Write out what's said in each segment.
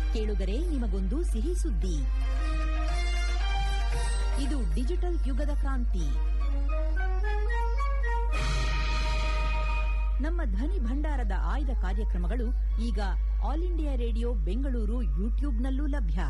ಕೇಳುಗರೆ ನಿಮಗೊಂದು ಸಿಹಿ ಸುದ್ದಿ ಇದು ಡಿಜಿಟಲ್ ಯುಗದ ಕ್ರಾಂತಿ ನಮ್ಮ ಧ್ವನಿ ಭಂಡಾರದ ಆಯ್ದ ಕಾರ್ಯಕ್ರಮಗಳು ಈಗ ಆಲ್ ಇಂಡಿಯಾ ರೇಡಿಯೋ ಬೆಂಗಳೂರು ಯೂಟ್ಯೂಬ್ನಲ್ಲೂ ಲಭ್ಯ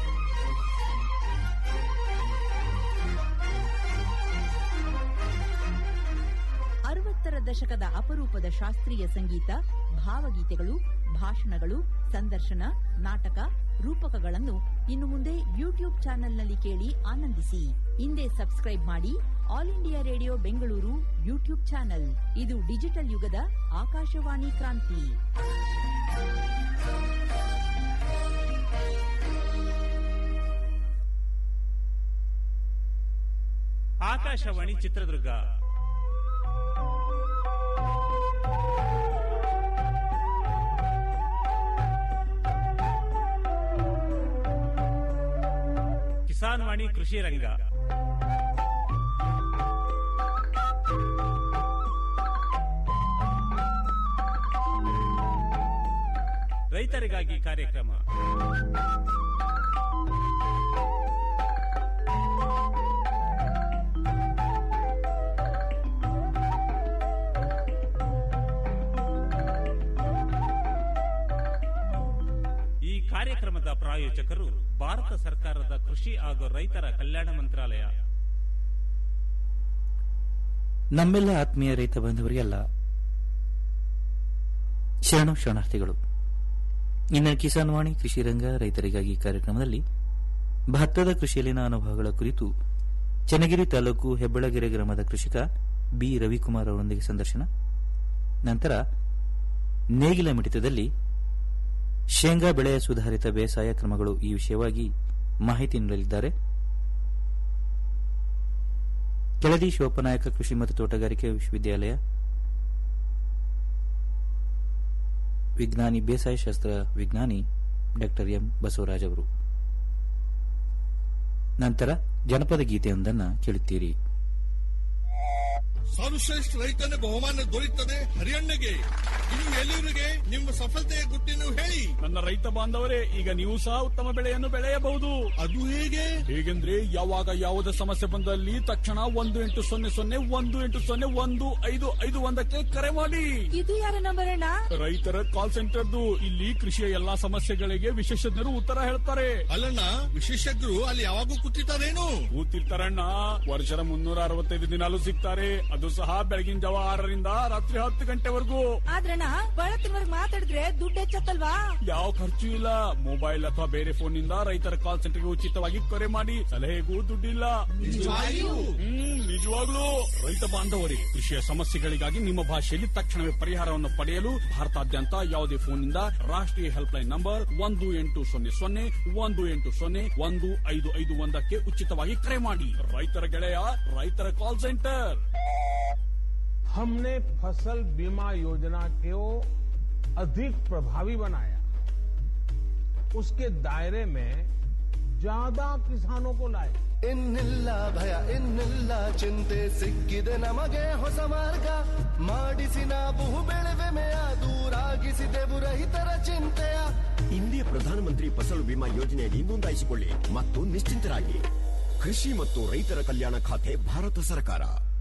ಅರವತ್ತರ ದಶಕದ ಅಪರೂಪದ ಶಾಸ್ತ್ರೀಯ ಸಂಗೀತ ಭಾವಗೀತೆಗಳು ಭಾಷಣಗಳು ಸಂದರ್ಶನ ನಾಟಕ ರೂಪಕಗಳನ್ನು ಇನ್ನು ಮುಂದೆ ಯೂಟ್ಯೂಬ್ ಚಾನೆಲ್ನಲ್ಲಿ ಕೇಳಿ ಆನಂದಿಸಿ ಹಿಂದೆ ಸಬ್ಸ್ಕ್ರೈಬ್ ಮಾಡಿ All India Radio Bengaluru YouTube channel ಇದು ಡಿಜಿಟಲ್ ಯುಗದ ಆಕಾಶವಾಣಿ ಕ್ರಾಂತಿ ಆಕಾಶವಾಣಿ ಚಿತ್ರದುರ್ಗ ಕಿಸಾನ್ ವಾಣಿ ಕೃಷಿ ರಂಗ ರೈತರಿಗಾಗಿ ಕಾರ್ಯಕ್ರಮ ಈ ಕಾರ್ಯಕ್ರಮದ ಪ್ರಾಯೋಜಕರು ಭಾರತ ಸರ್ಕಾರದ ಕೃಷಿ ಹಾಗೂ ರೈತರ ಕಲ್ಯಾಣ ಮಂತ್ರಾಲಯ ನಮ್ಮೆಲ್ಲ ಆತ್ಮೀಯ ರೈತ ಬಾಂಧವರಿಗೆಲ್ಲ ಶರಣು ಶರಣಾರ್ಥಿಗಳು ಇನ್ನು ಕಿಸಾನ್ ವಾಣಿ ಕೃಷಿ ರಂಗ ರೈತರಿಗಾಗಿ ಕಾರ್ಯಕ್ರಮದಲ್ಲಿ ಭತ್ತದ ಕೃಷಿಯಲ್ಲಿನ ಅನುಭವಗಳ ಕುರಿತು ಚನ್ನಗಿರಿ ತಾಲೂಕು ಹೆಬ್ಬಳಗೆರೆ ಗ್ರಾಮದ ಕೃಷಿಕ ಬಿ ರವಿಕುಮಾರ್ ಅವರೊಂದಿಗೆ ಸಂದರ್ಶನ ನಂತರ ನೇಗಿಲ ಮಿಡಿತದಲ್ಲಿ ಶೇಂಗಾ ಬೆಳೆಯ ಸುಧಾರಿತ ಬೇಸಾಯ ಕ್ರಮಗಳು ಈ ವಿಷಯವಾಗಿ ಮಾಹಿತಿ ನೀಡಲಿದ್ದಾರೆ ಕೆಳದಿ ಶಿವಪ್ಪನಾಯಕ ಕೃಷಿ ಮತ್ತು ತೋಟಗಾರಿಕೆ ವಿಶ್ವವಿದ್ಯಾಲಯ ವಿಜ್ಞಾನಿ ಬೇಸಾಯ ಶಾಸ್ತ್ರ ವಿಜ್ಞಾನಿ ಡಾಕ್ಟರ್ ಎಂ ಬಸವರಾಜ್ ಅವರು ನಂತರ ಜನಪದ ಗೀತೆಯೊಂದನ್ನು ಕೇಳುತ್ತೀರಿ ಸರ್ವಶ್ರೇಷ್ಠ ರೈತನ ಬಹುಮಾನ ದೊರೆಯುತ್ತದೆ ಹರಿಯಣ್ಣಗೆ ಇನ್ನು ಎಲ್ಲರಿಗೆ ನಿಮ್ಮ ಸಫಲತೆಯ ಗುಟ್ಟಿನ ಹೇಳಿ ನನ್ನ ರೈತ ಬಾಂಧವರೇ ಈಗ ನೀವು ಸಹ ಉತ್ತಮ ಬೆಳೆಯನ್ನು ಬೆಳೆಯಬಹುದು ಅದು ಹೇಗೆ ಹೇಗೆಂದ್ರೆ ಯಾವಾಗ ಯಾವುದೇ ಸಮಸ್ಯೆ ಬಂದಲ್ಲಿ ತಕ್ಷಣ ಒಂದು ಎಂಟು ಸೊನ್ನೆ ಸೊನ್ನೆ ಒಂದು ಎಂಟು ಸೊನ್ನೆ ಒಂದು ಐದು ಐದು ಒಂದಕ್ಕೆ ಕರೆ ಮಾಡಿ ಇದು ಯಾರ ನಂಬರ್ ಅಣ್ಣ ರೈತರ ಕಾಲ್ ಸೆಂಟರ್ದು ಇಲ್ಲಿ ಕೃಷಿಯ ಎಲ್ಲಾ ಸಮಸ್ಯೆಗಳಿಗೆ ವಿಶೇಷಜ್ಞರು ಉತ್ತರ ಹೇಳ್ತಾರೆ ಅಲ್ಲಣ್ಣ ವಿಶೇಷಜ್ಞರು ಅಲ್ಲಿ ಯಾವಾಗೂ ಕೂತಿರ್ತಾರೇನು ಕೂತಿರ್ತಾರಣ್ಣ ವರ್ಷದ ಮುನ್ನೂರ ಅರವತ್ತೈದು ದಿನಾಲು ಸಿಗ್ತಾರೆ ಅದು ಸಹ ಬೆಳಗಿನ ಜಾವ ಆರರಿಂದ ರಾತ್ರಿ ಹತ್ತು ಗಂಟೆವರೆಗೂ ಆದ್ರಣ್ಣ ಬಳತ್ತಿನವರೆಗೆ ಮಾತಾಡಿದ್ರೆ ದುಡ್ಡು ಹೆಚ್ಚತ್ತಲ್ವಾ ಯಾವ ಖರ್ಚು ಇಲ್ಲ ಮೊಬೈಲ್ ಅಥವಾ ಬೇರೆ ಫೋನ್ ನಿಂದ ರೈತರ ಕಾಲ್ ಸೆಂಟರ್ಗೆ ಉಚಿತವಾಗಿ ಕರೆ ಮಾಡಿ ಸಲಹೆಗೂ ದುಡ್ಡಿಲ್ಲ ಹ್ಮ್ ನಿಜವಾಗ್ಲೂ ರೈತ ಬಾಂಧವರೇ ಕೃಷಿಯ ಸಮಸ್ಯೆಗಳಿಗಾಗಿ ನಿಮ್ಮ ಭಾಷೆಯಲ್ಲಿ ತಕ್ಷಣವೇ ಪರಿಹಾರವನ್ನು ಪಡೆಯಲು ಭಾರತಾದ್ಯಂತ ಯಾವುದೇ ಫೋನ್ನಿಂದ ರಾಷ್ಟ್ರೀಯ ಹೆಲ್ಪ್ ಲೈನ್ ನಂಬರ್ ಒಂದು ಎಂಟು ಸೊನ್ನೆ ಸೊನ್ನೆ ಒಂದು ಎಂಟು ಸೊನ್ನೆ ಒಂದು ಐದು ಐದು ಒಂದಕ್ಕೆ ಉಚಿತವಾಗಿ ಕರೆ ಮಾಡಿ ರೈತರ ಗೆಳೆಯ ರೈತರ ಕಾಲ್ ಸೆಂಟರ್ हमने फसल बीमा योजना को अधिक प्रभावी बनाया उसके दायरे में ज्यादा किसानों को लाए ಇನ್ನಿಲ್ಲ ಭಯ ಇನ್ನಿಲ್ಲ ಚಿಂತೆ ಸಿಕ್ಕಿದೆ ನಮಗೆ ಹೊಸ ಮಾರ್ಗ ಮಾಡಿಸಿ ನಾವು ಬೆಳೆವೆಮೆಯ ದೂರಾಗಿಸಿದೆವು ರೈತರ ಚಿಂತೆಯ ಇಂದಿಯ ಪ್ರಧಾನಮಂತ್ರಿ ಫಸಲು ಬಿಮಾ ಯೋಜನೆಯಡಿ ನೋಂದಾಯಿಸಿಕೊಳ್ಳಿ ಮತ್ತು ನಿಶ್ಚಿಂತರಾಗಿ ಕೃಷಿ ಮತ್ತು ರೈತರ ಕಲ್ಯಾಣ ಖಾತೆ ಭಾರತ ಸರ್ಕಾರ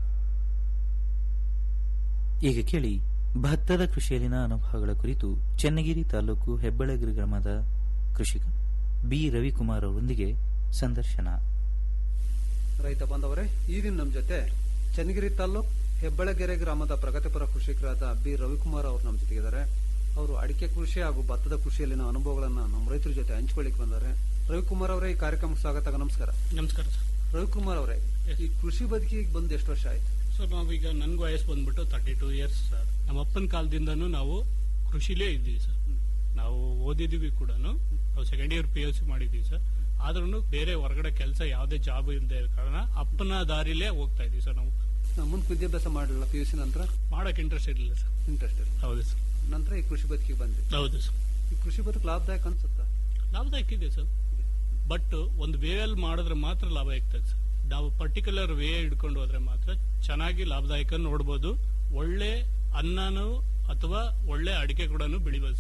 ಈಗ ಕೇಳಿ ಭತ್ತದ ಕೃಷಿಯಲ್ಲಿನ ಅನುಭವಗಳ ಕುರಿತು ಚನ್ನಗಿರಿ ತಾಲೂಕು ಹೆಬ್ಬಳಗಿರಿ ಗ್ರಾಮದ ಕೃಷಿಕ ಬಿ ರವಿಕುಮಾರ್ ಅವರೊಂದಿಗೆ ಸಂದರ್ಶನ ರೈತ ಬಾಂಧವರೇ ಈ ದಿನ ನಮ್ಮ ಜೊತೆ ಚನ್ನಗಿರಿ ತಾಲ್ಲೂಕ್ ಹೆಬ್ಬಳಗೆರೆ ಗ್ರಾಮದ ಪ್ರಗತಿಪರ ಕೃಷಿಕರಾದ ಬಿ ರವಿಕುಮಾರ್ ಅವರು ನಮ್ಮ ಜೊತೆಗಿದ್ದಾರೆ ಅವರು ಅಡಿಕೆ ಕೃಷಿ ಹಾಗೂ ಭತ್ತದ ಕೃಷಿಯಲ್ಲಿನ ಅನುಭವಗಳನ್ನ ನಮ್ಮ ರೈತರ ಜೊತೆ ಹಂಚ್ಕೊಳ್ಳಿಕ್ ಬಂದ್ದಾರೆ ರವಿಕುಮಾರ್ ಅವರೇ ಈ ಕಾರ್ಯಕ್ರಮಕ್ಕೆ ಸ್ವಾಗತ ನಮಸ್ಕಾರ ನಮಸ್ಕಾರ ಸರ್ ರವಿಕುಮಾರ್ ಅವರೇ ಈ ಕೃಷಿ ಬದುಕಿಗೆ ಬಂದು ಎಷ್ಟು ವರ್ಷ ಆಯ್ತು ಸರ್ ನಾವೀಗ ನನ್ಗೆ ವಯಸ್ಸು ಬಂದ್ಬಿಟ್ಟು ತರ್ಟಿ ಟೂ ಇಯರ್ಸ್ ಸರ್ ನಮ್ಮ ಅಪ್ಪನ ಕಾಲದಿಂದನೂ ನಾವು ಕೃಷಿಲೇ ಇದ್ದೀವಿ ಸರ್ ನಾವು ಓದಿದೀವಿ ಕೂಡ ನಾವು second year P L C ಮಾಡಿದೀವಿ ಸರ್ ಆದ್ರೂ ಬೇರೆ ಹೊರಗಡೆ ಕೆಲಸ ಯಾವುದೇ ಜಾಬ್ ಇಲ್ಲದೆ ಇರೋ ಕಾರಣ ಅಪ್ಪನ ದಾರಿಲೇ ಹೋಗ್ತಾ ಇದೀವಿ ಸರ್ ನಾವು ಮುಂದೆ ವಿದ್ಯಾಭ್ಯಾಸ ಮಾಡಲಿಲ್ಲ ಪಿ ಯು ಸಿ ನಂತರ ಮಾಡಕ್ ಇಂಟ್ರೆಸ್ಟ್ ಇರಲಿಲ್ಲ ಸರ್ ಇಂಟ್ರೆಸ್ಟ್ ಇಲ್ಲ ಹೌದು ಸರ್ ನಂತರ ಈ ಕೃಷಿ ಬದುಕಿಗೆ ಬಂದ್ರಿ ಹೌದು ಸರ್ ಈ ಕೃಷಿ ಬದುಕು ಲಾಭದಾಯಕ ಅನ್ಸುತ್ತಾ ಲಾಭದಾಯಕ ಇದೆ ಸರ್ ಬಟ್ ಒಂದು ವೇ ಅಲ್ಲಿ ಮಾಡಿದ್ರೆ ಮಾತ್ರ ಲಾಭ ಆಗ್ತದೆ ಸರ್ ನಾವು ಪರ್ಟಿಕ್ಯುಲರ್ ವೇ ಹಿಡ್ಕೊಂಡು ಹೋದ್ರೆ ಮಾತ್ರ ಚೆನ್ನಾಗಿ ಲಾಭದಾಯಕ ನೋಡ್ಬೋದು ಒಳ್ಳೆ ಅನ್ನನೂ ಅಥವಾ ಒಳ್ಳೆ ಅಡಿಕೆ ಕೂಡ ಬೆಳಿಬೋದು ಸರ್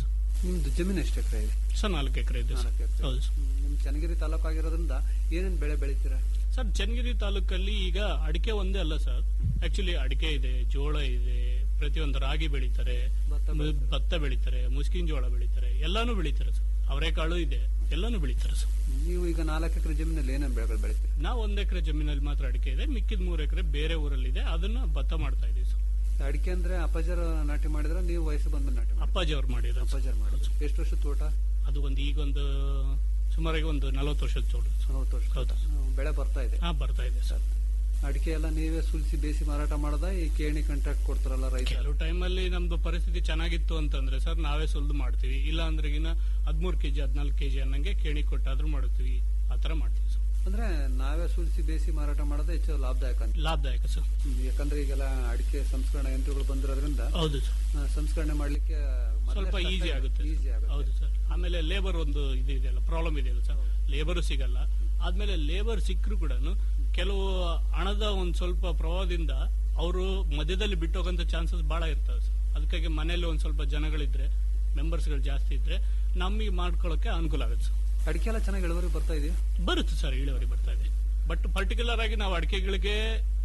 ನಿಮ್ದು ಜಮೀನು ಎಷ್ಟು ಎಕರೆ ಇದೆ ಸರ್ ನಾಲ್ಕು ಎಕರೆ ಇದೆ ಸರ್ ನಾಲ್ಕು ಎಕರೆ ಹೌದು ಸರ್ ನಿಮ್ ಚನ್ನಗಿರಿ ತಾಲೂಕು ಆಗಿರೋದ್ರಿಂದ ಏನೇನ್ ಬೆಳೆ ಬೆಳಿತೀರಾ ಸರ್ ಚನ್ನಗಿರಿ ತಾಲೂಕಲ್ಲಿ ಈಗ ಅಡಿಕೆ ಒಂದೇ ಅಲ್ಲ ಸರ್ ಆಕ್ಚುಲಿ ಅಡಿಕೆ ಇದೆ ಜೋಳ ಇದೆ ಪ್ರತಿಯೊಂದು ರಾಗಿ ಬೆಳಿತಾರೆ ಮು- ಭತ್ತ ಬೆಳಿತಾರೆ ಮುಸ್ಕಿನ್ ಜೋಳ ಬೆಳಿತಾರೆ ಎಲ್ಲಾನು ಬೆಳಿತಾರೆ ಸರ್ ಅವರೆಕಾಳು ಇದೆ ಎಲ್ಲಾನು ಬೆಳಿತಾರೆ ಸರ್ ನೀವು ಈಗ ನಾಲ್ಕು ಎಕರೆ ಜಮೀನಲ್ಲಿ ಏನೇನ್ ಬೆಳೆಗಳು ಬೆಳಿತೀರಿ ನಾವು ಒಂದ್ ಎಕರೆ ಜಮೀನಲ್ಲಿ ಮಾತ್ರ ಅಡಿಕೆ ಇದೆ ಮಿಕ್ಕಿದ ಮೂರು ಎಕರೆ ಬೇರೆ ಊರಲ್ಲಿದೆ ಅದನ್ನ ಭತ್ತ ಮಾಡ್ತಾ ಇದೀವಿ ಸರ್ ಅಡಿಕೆ ಅಂದ್ರೆ ಅಪ್ಪಾಜರ ನಾಟಿ ಮಾಡಿದ್ರೆ ನೀವು ವಯಸ್ಸು ಬಂದ ನಾಟಿ ಮಾಡಿ ಅಪ್ಪಾಜಿ ಅವ್ರು ಮಾಡಿದ್ರು ಅಪ್ಪಾಜರ್ ಮಾಡಿದ್ರು ಎಷ್ಟು ವರ್ಷ ತೋಟ ಅದು ಒಂದು ಈಗ ಒಂದು ಸುಮಾರಾಗಿ ಒಂದು ನಲವತ್ತು ವರ್ಷದ ಜೋಳ ನಲವತ್ತು ವರ್ಷ ಹೌದು ಹ್ಮ್, ಬೆಳೆ ಬರ್ತಾ ಇದೆ ಹಾ ಬರ್ತಾ ಇದೆ ಸರ್ ಅಡಿಕೆ ಎಲ್ಲ ನೀವೇ ಸುಲಿಸಿ ಬೇಸಿ ಮಾರಾಟ ಮಾಡದ ಈ ಕೇಣಿ ಕಾಂಟ್ರಾಕ್ಟ್ ಕೊಡ್ತಾರಲ್ಲ ರೈತ ಕೆಲವು ಟೈಮಲ್ಲಿ ನಮ್ದು ಪರಿಸ್ಥಿತಿ ಚೆನ್ನಾಗಿತ್ತು ಅಂತಂದ್ರೆ ಸರ್ ನಾವೇ ಸುಲಿದು ಮಾಡ್ತೀವಿ ಇಲ್ಲ ಅಂದ್ರೆ ಇನ್ನ ಹದ್ಮೂರು ಕೆಜಿ ಹದ್ನಾಲ್ಕು ಕೆಜಿ ಅನ್ನಂಗೆ ಕೇಣಿ ಕೊಟ್ಟಾದ್ರೂ ಮಾಡ್ತೀವಿ ಆತರ ಮಾಡ್ತೀವಿ ಸರ್ ಅಂದ್ರೆ ನಾವೇ ಸುಲಿಸಿ ಬೇಸಿ ಮಾರಾಟ ಮಾಡೋದು ಹೆಚ್ಚು ಲಾಭದಾಯಕ ಅಂತ ಲಾಭದಾಯಕ ಸರ್ ಹ್ಮ್, ಯಾಕಂದ್ರೆ ಈಗೆಲ್ಲ ಅಡಿಕೆ ಸಂಸ್ಕರಣಾ ಯಂತ್ರಗಳು ಬಂದಿರೋದ್ರಿಂದ ಹೌದು ಸರ್ ಆ, ಸಂಸ್ಕರಣೆ ಮಾಡ್ಲಿಕ್ಕೆ ಸ್ವಲ್ಪ ಈಸಿ ಆಗುತ್ತೆ ಈಸಿ ಆಗುತ್ತೆ ಹೌದು ಸರ್ ಆಮೇಲೆ ಲೇಬರ್ ಒಂದು ಇದು ಇದೆಯಲ್ಲ ಪ್ರಾಬ್ಲಮ್ ಇದೆಯಲ್ಲ ಸರ್ ಲೇಬರ್ ಸಿಗಲ್ಲ ಆದ್ಮೇಲೆ ಲೇಬರ್ ಸಿಕ್ಕರು ಕೂಡ ಕೆಲವು ಹಣದ ಒಂದ್ ಸ್ವಲ್ಪ ಪ್ರಭಾವದಿಂದ ಅವರು ಮಧ್ಯದಲ್ಲಿ ಬಿಟ್ಟು ಹೋಗಂತ ಚಾನ್ಸಸ್ ಬಹಳ ಇರ್ತವೆ ಸರ್ ಅದಕ್ಕಾಗಿ ಮನೆಯಲ್ಲಿ ಒಂದ್ ಸ್ವಲ್ಪ ಜನಗಳಿದ್ರೆ ಮೆಂಬರ್ಸ್ ಗಳು ಜಾಸ್ತಿ ಇದ್ರೆ ನಮಗೆ ಮಾಡ್ಕೊಳ್ಳೋಕೆ ಅನುಕೂಲ ಆಗುತ್ತೆ ಸರ್ ಅಡಿಕೆ ಎಲ್ಲ ಚೆನ್ನಾಗಿ ಇಳುವರಿ ಬರ್ತಾ ಇದೆಯಾ ಬರುತ್ತೆ ಸರ್ ಇಳುವರಿ ಬರ್ತಾ ಇದೆ ಬಟ್ ಪರ್ಟಿಕ್ಯುಲರ್ ಆಗಿ ನಾವು ಅಡಿಕೆಗಳಿಗೆ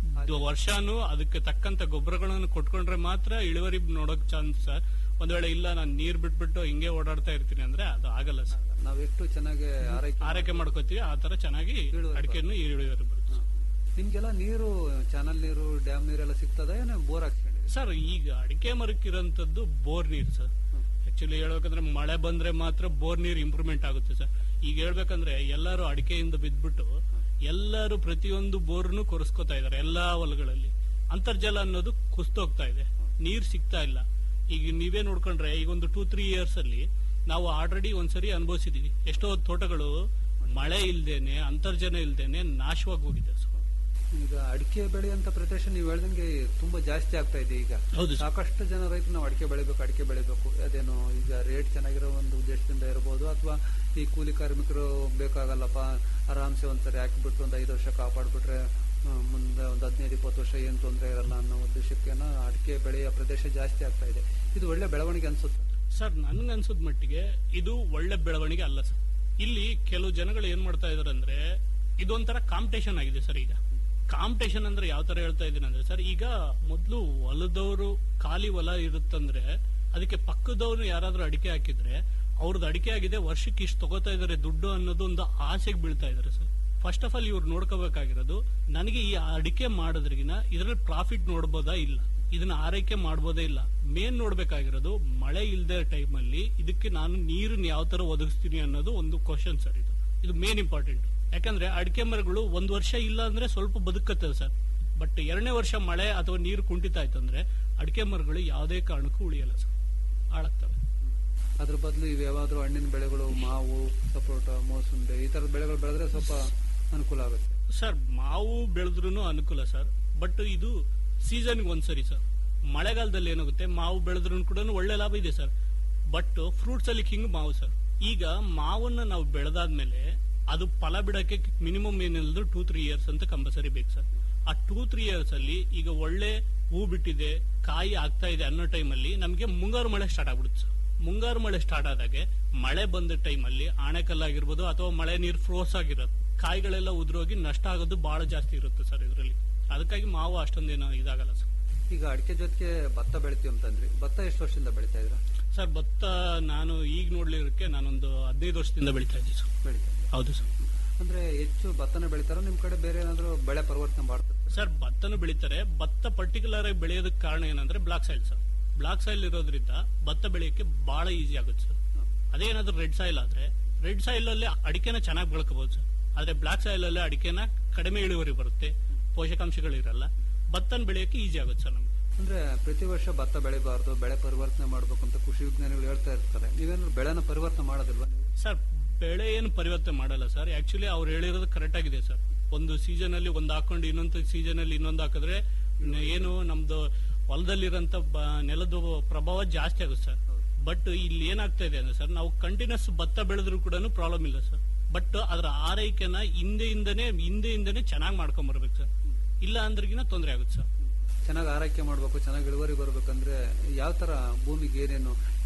ವರ್ಷಾನು ಅದಕ್ಕೆ ತಕ್ಕಂತ ಗೊಬ್ಬರಗಳನ್ನು ಕೊಟ್ಕೊಂಡ್ರೆ ಮಾತ್ರ ಇಳುವರಿ ನೋಡೋಕ್ ಚಾನ್ಸ್ ಸರ್ ಒಂದ್ ವೇಳೆ ಇಲ್ಲ ನಾನು ನೀರ್ ಬಿಟ್ಬಿಟ್ಟು ಹಿಂಗೆ ಓಡಾಡ್ತಾ ಇರ್ತೀನಿ ಅಂದ್ರೆ ಅದು ಆಗಲ್ಲ ಸರ್ ನಾವ್ ಎಷ್ಟು ಚೆನ್ನಾಗಿ ಆರೈಕೆ ಆರೈಕೆ ಮಾಡ್ಕೋತೀವಿ ಆ ತರ ಚೆನ್ನಾಗಿ ಅಡಿಕೆಯನ್ನು ಇಳುವರಿ ಬರುತ್ತೆ ಸರ್. ನಿಮ್ಗೆಲ್ಲ ನೀರು ಚಾನಲ್ ನೀರು ಡ್ಯಾಮ್ ನೀರೆಲ್ಲ ಸಿಗ್ತದ ಏನೋ ಬೋರ್ ಹಾಕ್ಸ್ಕೊಂಡಿದ್ದೀರಾ ಸರ್ ಈಗ ಅಡಿಕೆ ಮರಕ್ಕಿರೋಂಥದ್ದು ಬೋರ್ ನೀರು ಸರ್ ಆಕ್ಚುಲಿ ಹೇಳ್ಬೇಕಂದ್ರೆ ಮಳೆ ಬಂದ್ರೆ ಮಾತ್ರ ಬೋರ್ ನೀರು ಇಂಪ್ರೂವ್ಮೆಂಟ್ ಆಗುತ್ತೆ ಸರ್ ಈಗ ಹೇಳ್ಬೇಕಂದ್ರೆ ಎಲ್ಲರೂ ಅಡಿಕೆಯಿಂದ ಬಿದ್ಬಿಟ್ಟು ಎಲ್ಲರೂ ಪ್ರತಿಯೊಂದು ಬೋರ್ನು ಕೊರೆಸ್ಕೊತಾ ಇದಾರೆ ಎಲ್ಲಾ ಹೊಲಗಳಲ್ಲಿ ಅಂತರ್ಜಲ ಅನ್ನೋದು ಕುಸ್ತೋಗ್ತಾ ಇದೆ ನೀರ್ ಸಿಗ್ತಾ ಇಲ್ಲ ಈಗ ನೀವೇ ನೋಡ್ಕೊಂಡ್ರೆ ಈಗ ಒಂದು ಟೂ ತ್ರೀ ಇಯರ್ಸ್ ಅಲ್ಲಿ ನಾವು ಆಲ್ರೆಡಿ ಒಂದ್ಸರಿ ಅನುಭವಿಸಿದೀವಿ ಎಷ್ಟೋ ತೋಟಗಳು ಮಳೆ ಇಲ್ದೇನೆ ಅಂತರ್ಜಲ ಇಲ್ದೇನೆ ನಾಶವಾಗಿ ಹೋಗಿದೆ ಸರ್ ಈಗ ಅಡಿಕೆ ಬೆಳೆಯಂತ ಪ್ರದೇಶ ನೀವು ಹೇಳ್ದಂಗೆ ತುಂಬಾ ಜಾಸ್ತಿ ಆಗ್ತಾ ಇದೆ ಈಗ ಹೌದು ಸರ್. ಸಾಕಷ್ಟು ಜನ ರೈತರು ನಾವು ಅಡಿಕೆ ಬೆಳಿಬೇಕು ಅಡಿಕೆ ಬೆಳಿಬೇಕು ಅದೇನು ಈಗ ರೇಟ್ ಚೆನ್ನಾಗಿರೋ ಒಂದು ಉದ್ದೇಶದಿಂದ ಇರಬಹುದು ಅಥವಾ ಈ ಕೂಲಿ ಕಾರ್ಮಿಕರು ಬೇಕಾಗಲ್ಲಪ್ಪ ಆರಾಮ್ಸೆ ಒಂದ್ಸರಿ ಹಾಕಿಬಿಟ್ಟು ಒಂದು ಐದು ವರ್ಷ ಕಾಪಾಡ್ಬಿಟ್ರೆ ಆ, ಮುಂದೆ ಒಂದು ಹದಿನೈದು ಇಪ್ಪತ್ತು ವರ್ಷ ಏನು ತೊಂದರೆ ಇರಲ್ಲ ಅನ್ನೋ ಉದ್ದೇಶಕ್ಕೇನ ಅಡಿಕೆ ಬೆಳೆಯ ಪ್ರದೇಶ ಜಾಸ್ತಿ ಆಗ್ತಾ ಇದೆ ಇದು ಒಳ್ಳೆ ಬೆಳವಣಿಗೆ ಅನ್ಸುತ್ತೆ ಸರ್ ನನ್ಗೆ ಅನ್ಸದ್ ಮಟ್ಟಿಗೆ ಇದು ಒಳ್ಳೆ ಬೆಳವಣಿಗೆ ಅಲ್ಲ ಸರ್ ಇಲ್ಲಿ ಕೆಲವು ಜನಗಳು ಏನ್ ಮಾಡ್ತಾ ಇದಾರೆ ಅಂದ್ರೆ ಇದೊಂಥರ ಕಾಂಪಿಟೇಷನ್ ಆಗಿದೆ ಸರ್ ಈಗ ಕಾಂಪಿಟೇಷನ್ ಅಂದ್ರೆ ಯಾವ ತರ ಹೇಳ್ತಾ ಇದ್ದೀನಿ ಅಂದ್ರೆ ಸರ್ ಈಗ ಮೊದ್ಲು ಹೊಲದವರು ಖಾಲಿ ಹೊಲ ಇರುತ್ತಂದ್ರೆ ಅದಕ್ಕೆ ಪಕ್ಕದವ್ರು ಯಾರಾದ್ರೂ ಅಡಿಕೆ ಹಾಕಿದ್ರೆ ಅವ್ರದ್ದು ಅಡಿಕೆ ಆಗಿದೆ ವರ್ಷಕ್ಕೆ ಇಷ್ಟು ತಗೋತಾ ಇದಾರೆ ದುಡ್ಡು ಅನ್ನೋದು ಒಂದು ಆಸೆಗೆ ಬೀಳ್ತಾ ಇದಾರೆ ಸರ್ ಫಸ್ಟ್ ಆಫ್ ಆಲ್ ಇವ್ರು ನೋಡ್ಕೋಬೇಕಾಗಿರೋದು ನನಗೆ ಈ ಅಡಿಕೆ ಮಾಡೋದ್ರಿಗಿನ ಇದ್ರಲ್ಲಿ ಪ್ರಾಫಿಟ್ ನೋಡ್ಬೋದಾ ಇಲ್ಲ ಇದನ್ನ ಆರೈಕೆ ಮಾಡ್ಬೋದೇ ಇಲ್ಲ ಮೇನ್ ನೋಡ್ಬೇಕಾಗಿರೋದು ಮಳೆ ಇಲ್ದೇ ಟೈಮಲ್ಲಿ ಇದಕ್ಕೆ ನಾನು ನೀರನ್ನ ಯಾವ ತರ ಒದಗಿಸ್ತೀನಿ ಅನ್ನೋದು ಒಂದು ಕ್ವಶನ್ ಸರ್ ಇದು ಇದು ಮೇನ್ ಇಂಪಾರ್ಟೆಂಟ್ ಯಾಕಂದ್ರೆ ಅಡಿಕೆ ಮರಗಳು ಒಂದ್ ವರ್ಷ ಇಲ್ಲ ಅಂದ್ರೆ ಸ್ವಲ್ಪ ಬದುಕತ್ತೆ ಸರ್ ಬಟ್ ಎರಡನೇ ವರ್ಷ ಮಳೆ ಅಥವಾ ನೀರು ಕುಂಠಿತ ಆಯ್ತು ಅಂದ್ರೆ ಅಡಿಕೆ ಮರಗಳು ಯಾವುದೇ ಕಾರಣಕ್ಕೂ ಉಳಿಯಲ್ಲ ಸರ್ ಹಾಳಾಗ್ತವೆ ಅದ್ರ ಬದಲು ಇವು ಯಾವ್ದಾದ್ರು ಹಣ್ಣಿನ ಬೆಳೆಗಳು ಮಾವು ಸಪೋಟ ಮೋಸಂಬೆ ಈ ತರದ ಬೆಳೆಗಳು ಬೆಳೆದ್ರೆ ಸ್ವಲ್ಪ ಅನುಕೂಲ ಆಗುತ್ತೆ ಸರ್ ಮಾವು ಬೆಳೆದ್ರು ಅನುಕೂಲ ಸರ್ ಬಟ್ ಇದು ಸೀಸನ್ ಒಂದ್ಸರಿ ಸರ್ ಮಳೆಗಾಲದಲ್ಲಿ ಏನಾಗುತ್ತೆ ಮಾವು ಬೆಳೆದ್ರು ಕೂಡ ಒಳ್ಳೆ ಲಾಭ ಇದೆ ಸರ್ ಬಟ್ ಫ್ರೂಟ್ಸ್ ಅಲ್ಲಿ ಕಿಂಗ್ ಮಾವು ಸರ್ ಈಗ ಮಾವನ್ನ ನಾವು ಬೆಳೆದಾದ್ಮೇಲೆ ಅದು ಫಲ ಬಿಡಕ್ಕೆ ಮಿನಿಮಮ್ ಏನಿಲ್ಲದ್ರು ಟೂ ತ್ರೀ ಇಯರ್ಸ್ ಅಂತ ಕಂಪಲ್ಸರಿ ಬೇಕು ಸರ್ ಆ ಟೂ ತ್ರೀ ಇಯರ್ಸ್ ಅಲ್ಲಿ ಈಗ ಒಳ್ಳೆ ಹೂ ಬಿಟ್ಟಿದೆ ಕಾಯಿ ಆಗ್ತಾ ಇದೆ ಅನ್ನೋ ಟೈಮಲ್ಲಿ ನಮಗೆ ಮುಂಗಾರು ಮಳೆ ಸ್ಟಾರ್ಟ್ ಆಗ್ಬಿಡುತ್ತೆ ಸರ್ ಮುಂಗಾರು ಮಳೆ ಸ್ಟಾರ್ಟ್ ಆದಾಗೆ ಮಳೆ ಬಂದ ಟೈಮಲ್ಲಿ ಆಣೆಕಲ್ಲಾಗಿರ್ಬೋದು ಅಥವಾ ಮಳೆ ನೀರು ಫ್ರೋಸ್ ಆಗಿರೋದು ಕಾಯಿಗಳೆಲ್ಲ ಉದುರೋಗಿ ನಷ್ಟ ಆಗೋದು ಬಹಳ ಜಾಸ್ತಿ ಇರುತ್ತೆ ಸರ್ ಇದರಲ್ಲಿ ಅದಕ್ಕಾಗಿ ಮಾವು ಅಷ್ಟೊಂದೇನು ಇದಾಗಲ್ಲ ಸರ್ ಈಗ ಅಡಿಕೆ ಜೊತೆಗೆ ಭತ್ತ ಬೆಳಿತೀವಿ ಅಂತಂದ್ರಿ ಭತ್ತ ಎಷ್ಟು ವರ್ಷದಿಂದ ಬೆಳಿತಾ ಇದ್ರ ಸರ್ ಭತ್ತ ನಾನು ಈಗ ನೋಡ್ಲಿಕ್ಕೆ ನಾನೊಂದು ಹದಿನೈದು ವರ್ಷದಿಂದ ಬೆಳಿತಾ ಇದ್ದೀನಿ ಸರ್ ಬೆಳಿತಾ ಇದ್ದೀರಾ? ಹೌದು ಸರ್ ಅಂದ್ರೆ ಹೆಚ್ಚು ಭತ್ತನ ಬೆಳಿತಾರ ನಿಮ್ ಕಡೆ ಬೇರೆ ಏನಾದ್ರು ಬೆಳೆ ಪರಿವರ್ತನೆ ಮಾಡ್ತಾರೆ ಸರ್ ಭತ್ತನು ಬೆಳಿತಾರೆ ಭತ್ತ ಪರ್ಟಿಕ್ಯುಲರ್ ಆಗಿ ಬೆಳೆಯೋದಕ್ಕೆ ಕಾರಣ ಏನಂದ್ರೆ black soil sir black soil ಇರೋದ್ರಿಂದ ಭತ್ತ ಬೆಳೆಯಕ್ಕೆ ಬಹಳ ಈಸಿ ಆಗುತ್ತೆ ಸರ್ ಅದೇನಾದ್ರೂ ರೆಡ್ ಸಾಯಿಲ್ ಆದ್ರೆ ರೆಡ್ ಸಾಯಿಲ್ ಅಲ್ಲಿ ಅಡಿಕೆನ ಚೆನ್ನಾಗಿ ಬೆಳ್ಕೋಬಹುದು ಸರ್ ಆದ್ರೆ ಬ್ಲಾಕ್ ಸಾಯಿಲ್ ಅಲ್ಲಿ ಅಡಿಕೆನ ಕಡಿಮೆ ಇಳುವರಿ ಬರುತ್ತೆ ಪೋಷಕಾಂಶಗಳಿರಲ್ಲ ಭತ್ತನ ಬೆಳೆಯಕ್ಕೆ ಈಸಿ ಆಗುತ್ತೆ ಸರ್ ನಮ್ಗೆ ಅಂದ್ರೆ ಪ್ರತಿ ವರ್ಷ ಭತ್ತ ಬೆಳಿಬಾರ್ದು ಬೆಳೆ ಪರಿವರ್ತನೆ ಮಾಡ್ಬೇಕು ಅಂತ ಕೃಷಿ ವಿಜ್ಞಾನಿಗಳು ಹೇಳ್ತಾ ಇರ್ತಾರೆ ನೀವೇನಾದ್ರು ಬೆಳೆನ ಪರಿವರ್ತನೆ ಮಾಡೋದಿಲ್ವಾ ನೀವು ಸರ್ ಬೆಳೆ ಏನು ಪರಿವರ್ತನೆ ಮಾಡಲ್ಲ ಸರ್ ಆಕ್ಚುಲಿ ಅವ್ರು ಹೇಳಿರೋದು ಕರೆಕ್ಟ್ ಆಗಿದೆ ಸರ್ ಒಂದು ಸೀಸನ್ ಅಲ್ಲಿ ಒಂದು ಹಾಕೊಂಡು ಇನ್ನೊಂದು ಸೀಸನ್ ಅಲ್ಲಿ ಇನ್ನೊಂದು ಹಾಕಿದ್ರೆ ನ- ಏನು ನಮ್ದು ಹೊಲದಲ್ಲಿರೋಂಥ ನೆಲದ ಪ್ರಭಾವ ಜಾಸ್ತಿ ಆಗುತ್ತೆ ಸರ್ ಬಟ್ ಇಲ್ಲಿ ಏನಾಗ್ತಾ ಇದೆ ಅಂದ್ರೆ ಸರ್ ನಾವು ಕಂಟಿನ್ಯೂಸ್ ಭತ್ತ ಬೆಳೆದ್ರು ಕೂಡ ಪ್ರಾಬ್ಲಮ್ ಇಲ್ಲ ಸರ್ ಬಟ್ ಅದರ ಆರೈಕೆನ ಹಿಂದೆಯಿಂದನೇ ಹಿಂದೆಯಿಂದನೇ ಚೆನ್ನಾಗಿ ಮಾಡ್ಕೊಂಡ್ ಬರ್ಬೇಕು ಸರ್ ಇಲ್ಲ ಅಂದ್ರಿಗಿನ ತೊಂದರೆ ಆಗುತ್ತೆ ಸರ್ ಚೆನ್ನಾಗಿ ಆರೈಕೆ ಮಾಡ್ಬೇಕು ಚೆನ್ನಾಗಿ ಇಳುವರಿ ಬರ್ಬೇಕಂದ್ರೆ ಯಾವ ತರ ಭೂಮಿಗೆ ಏನೇನು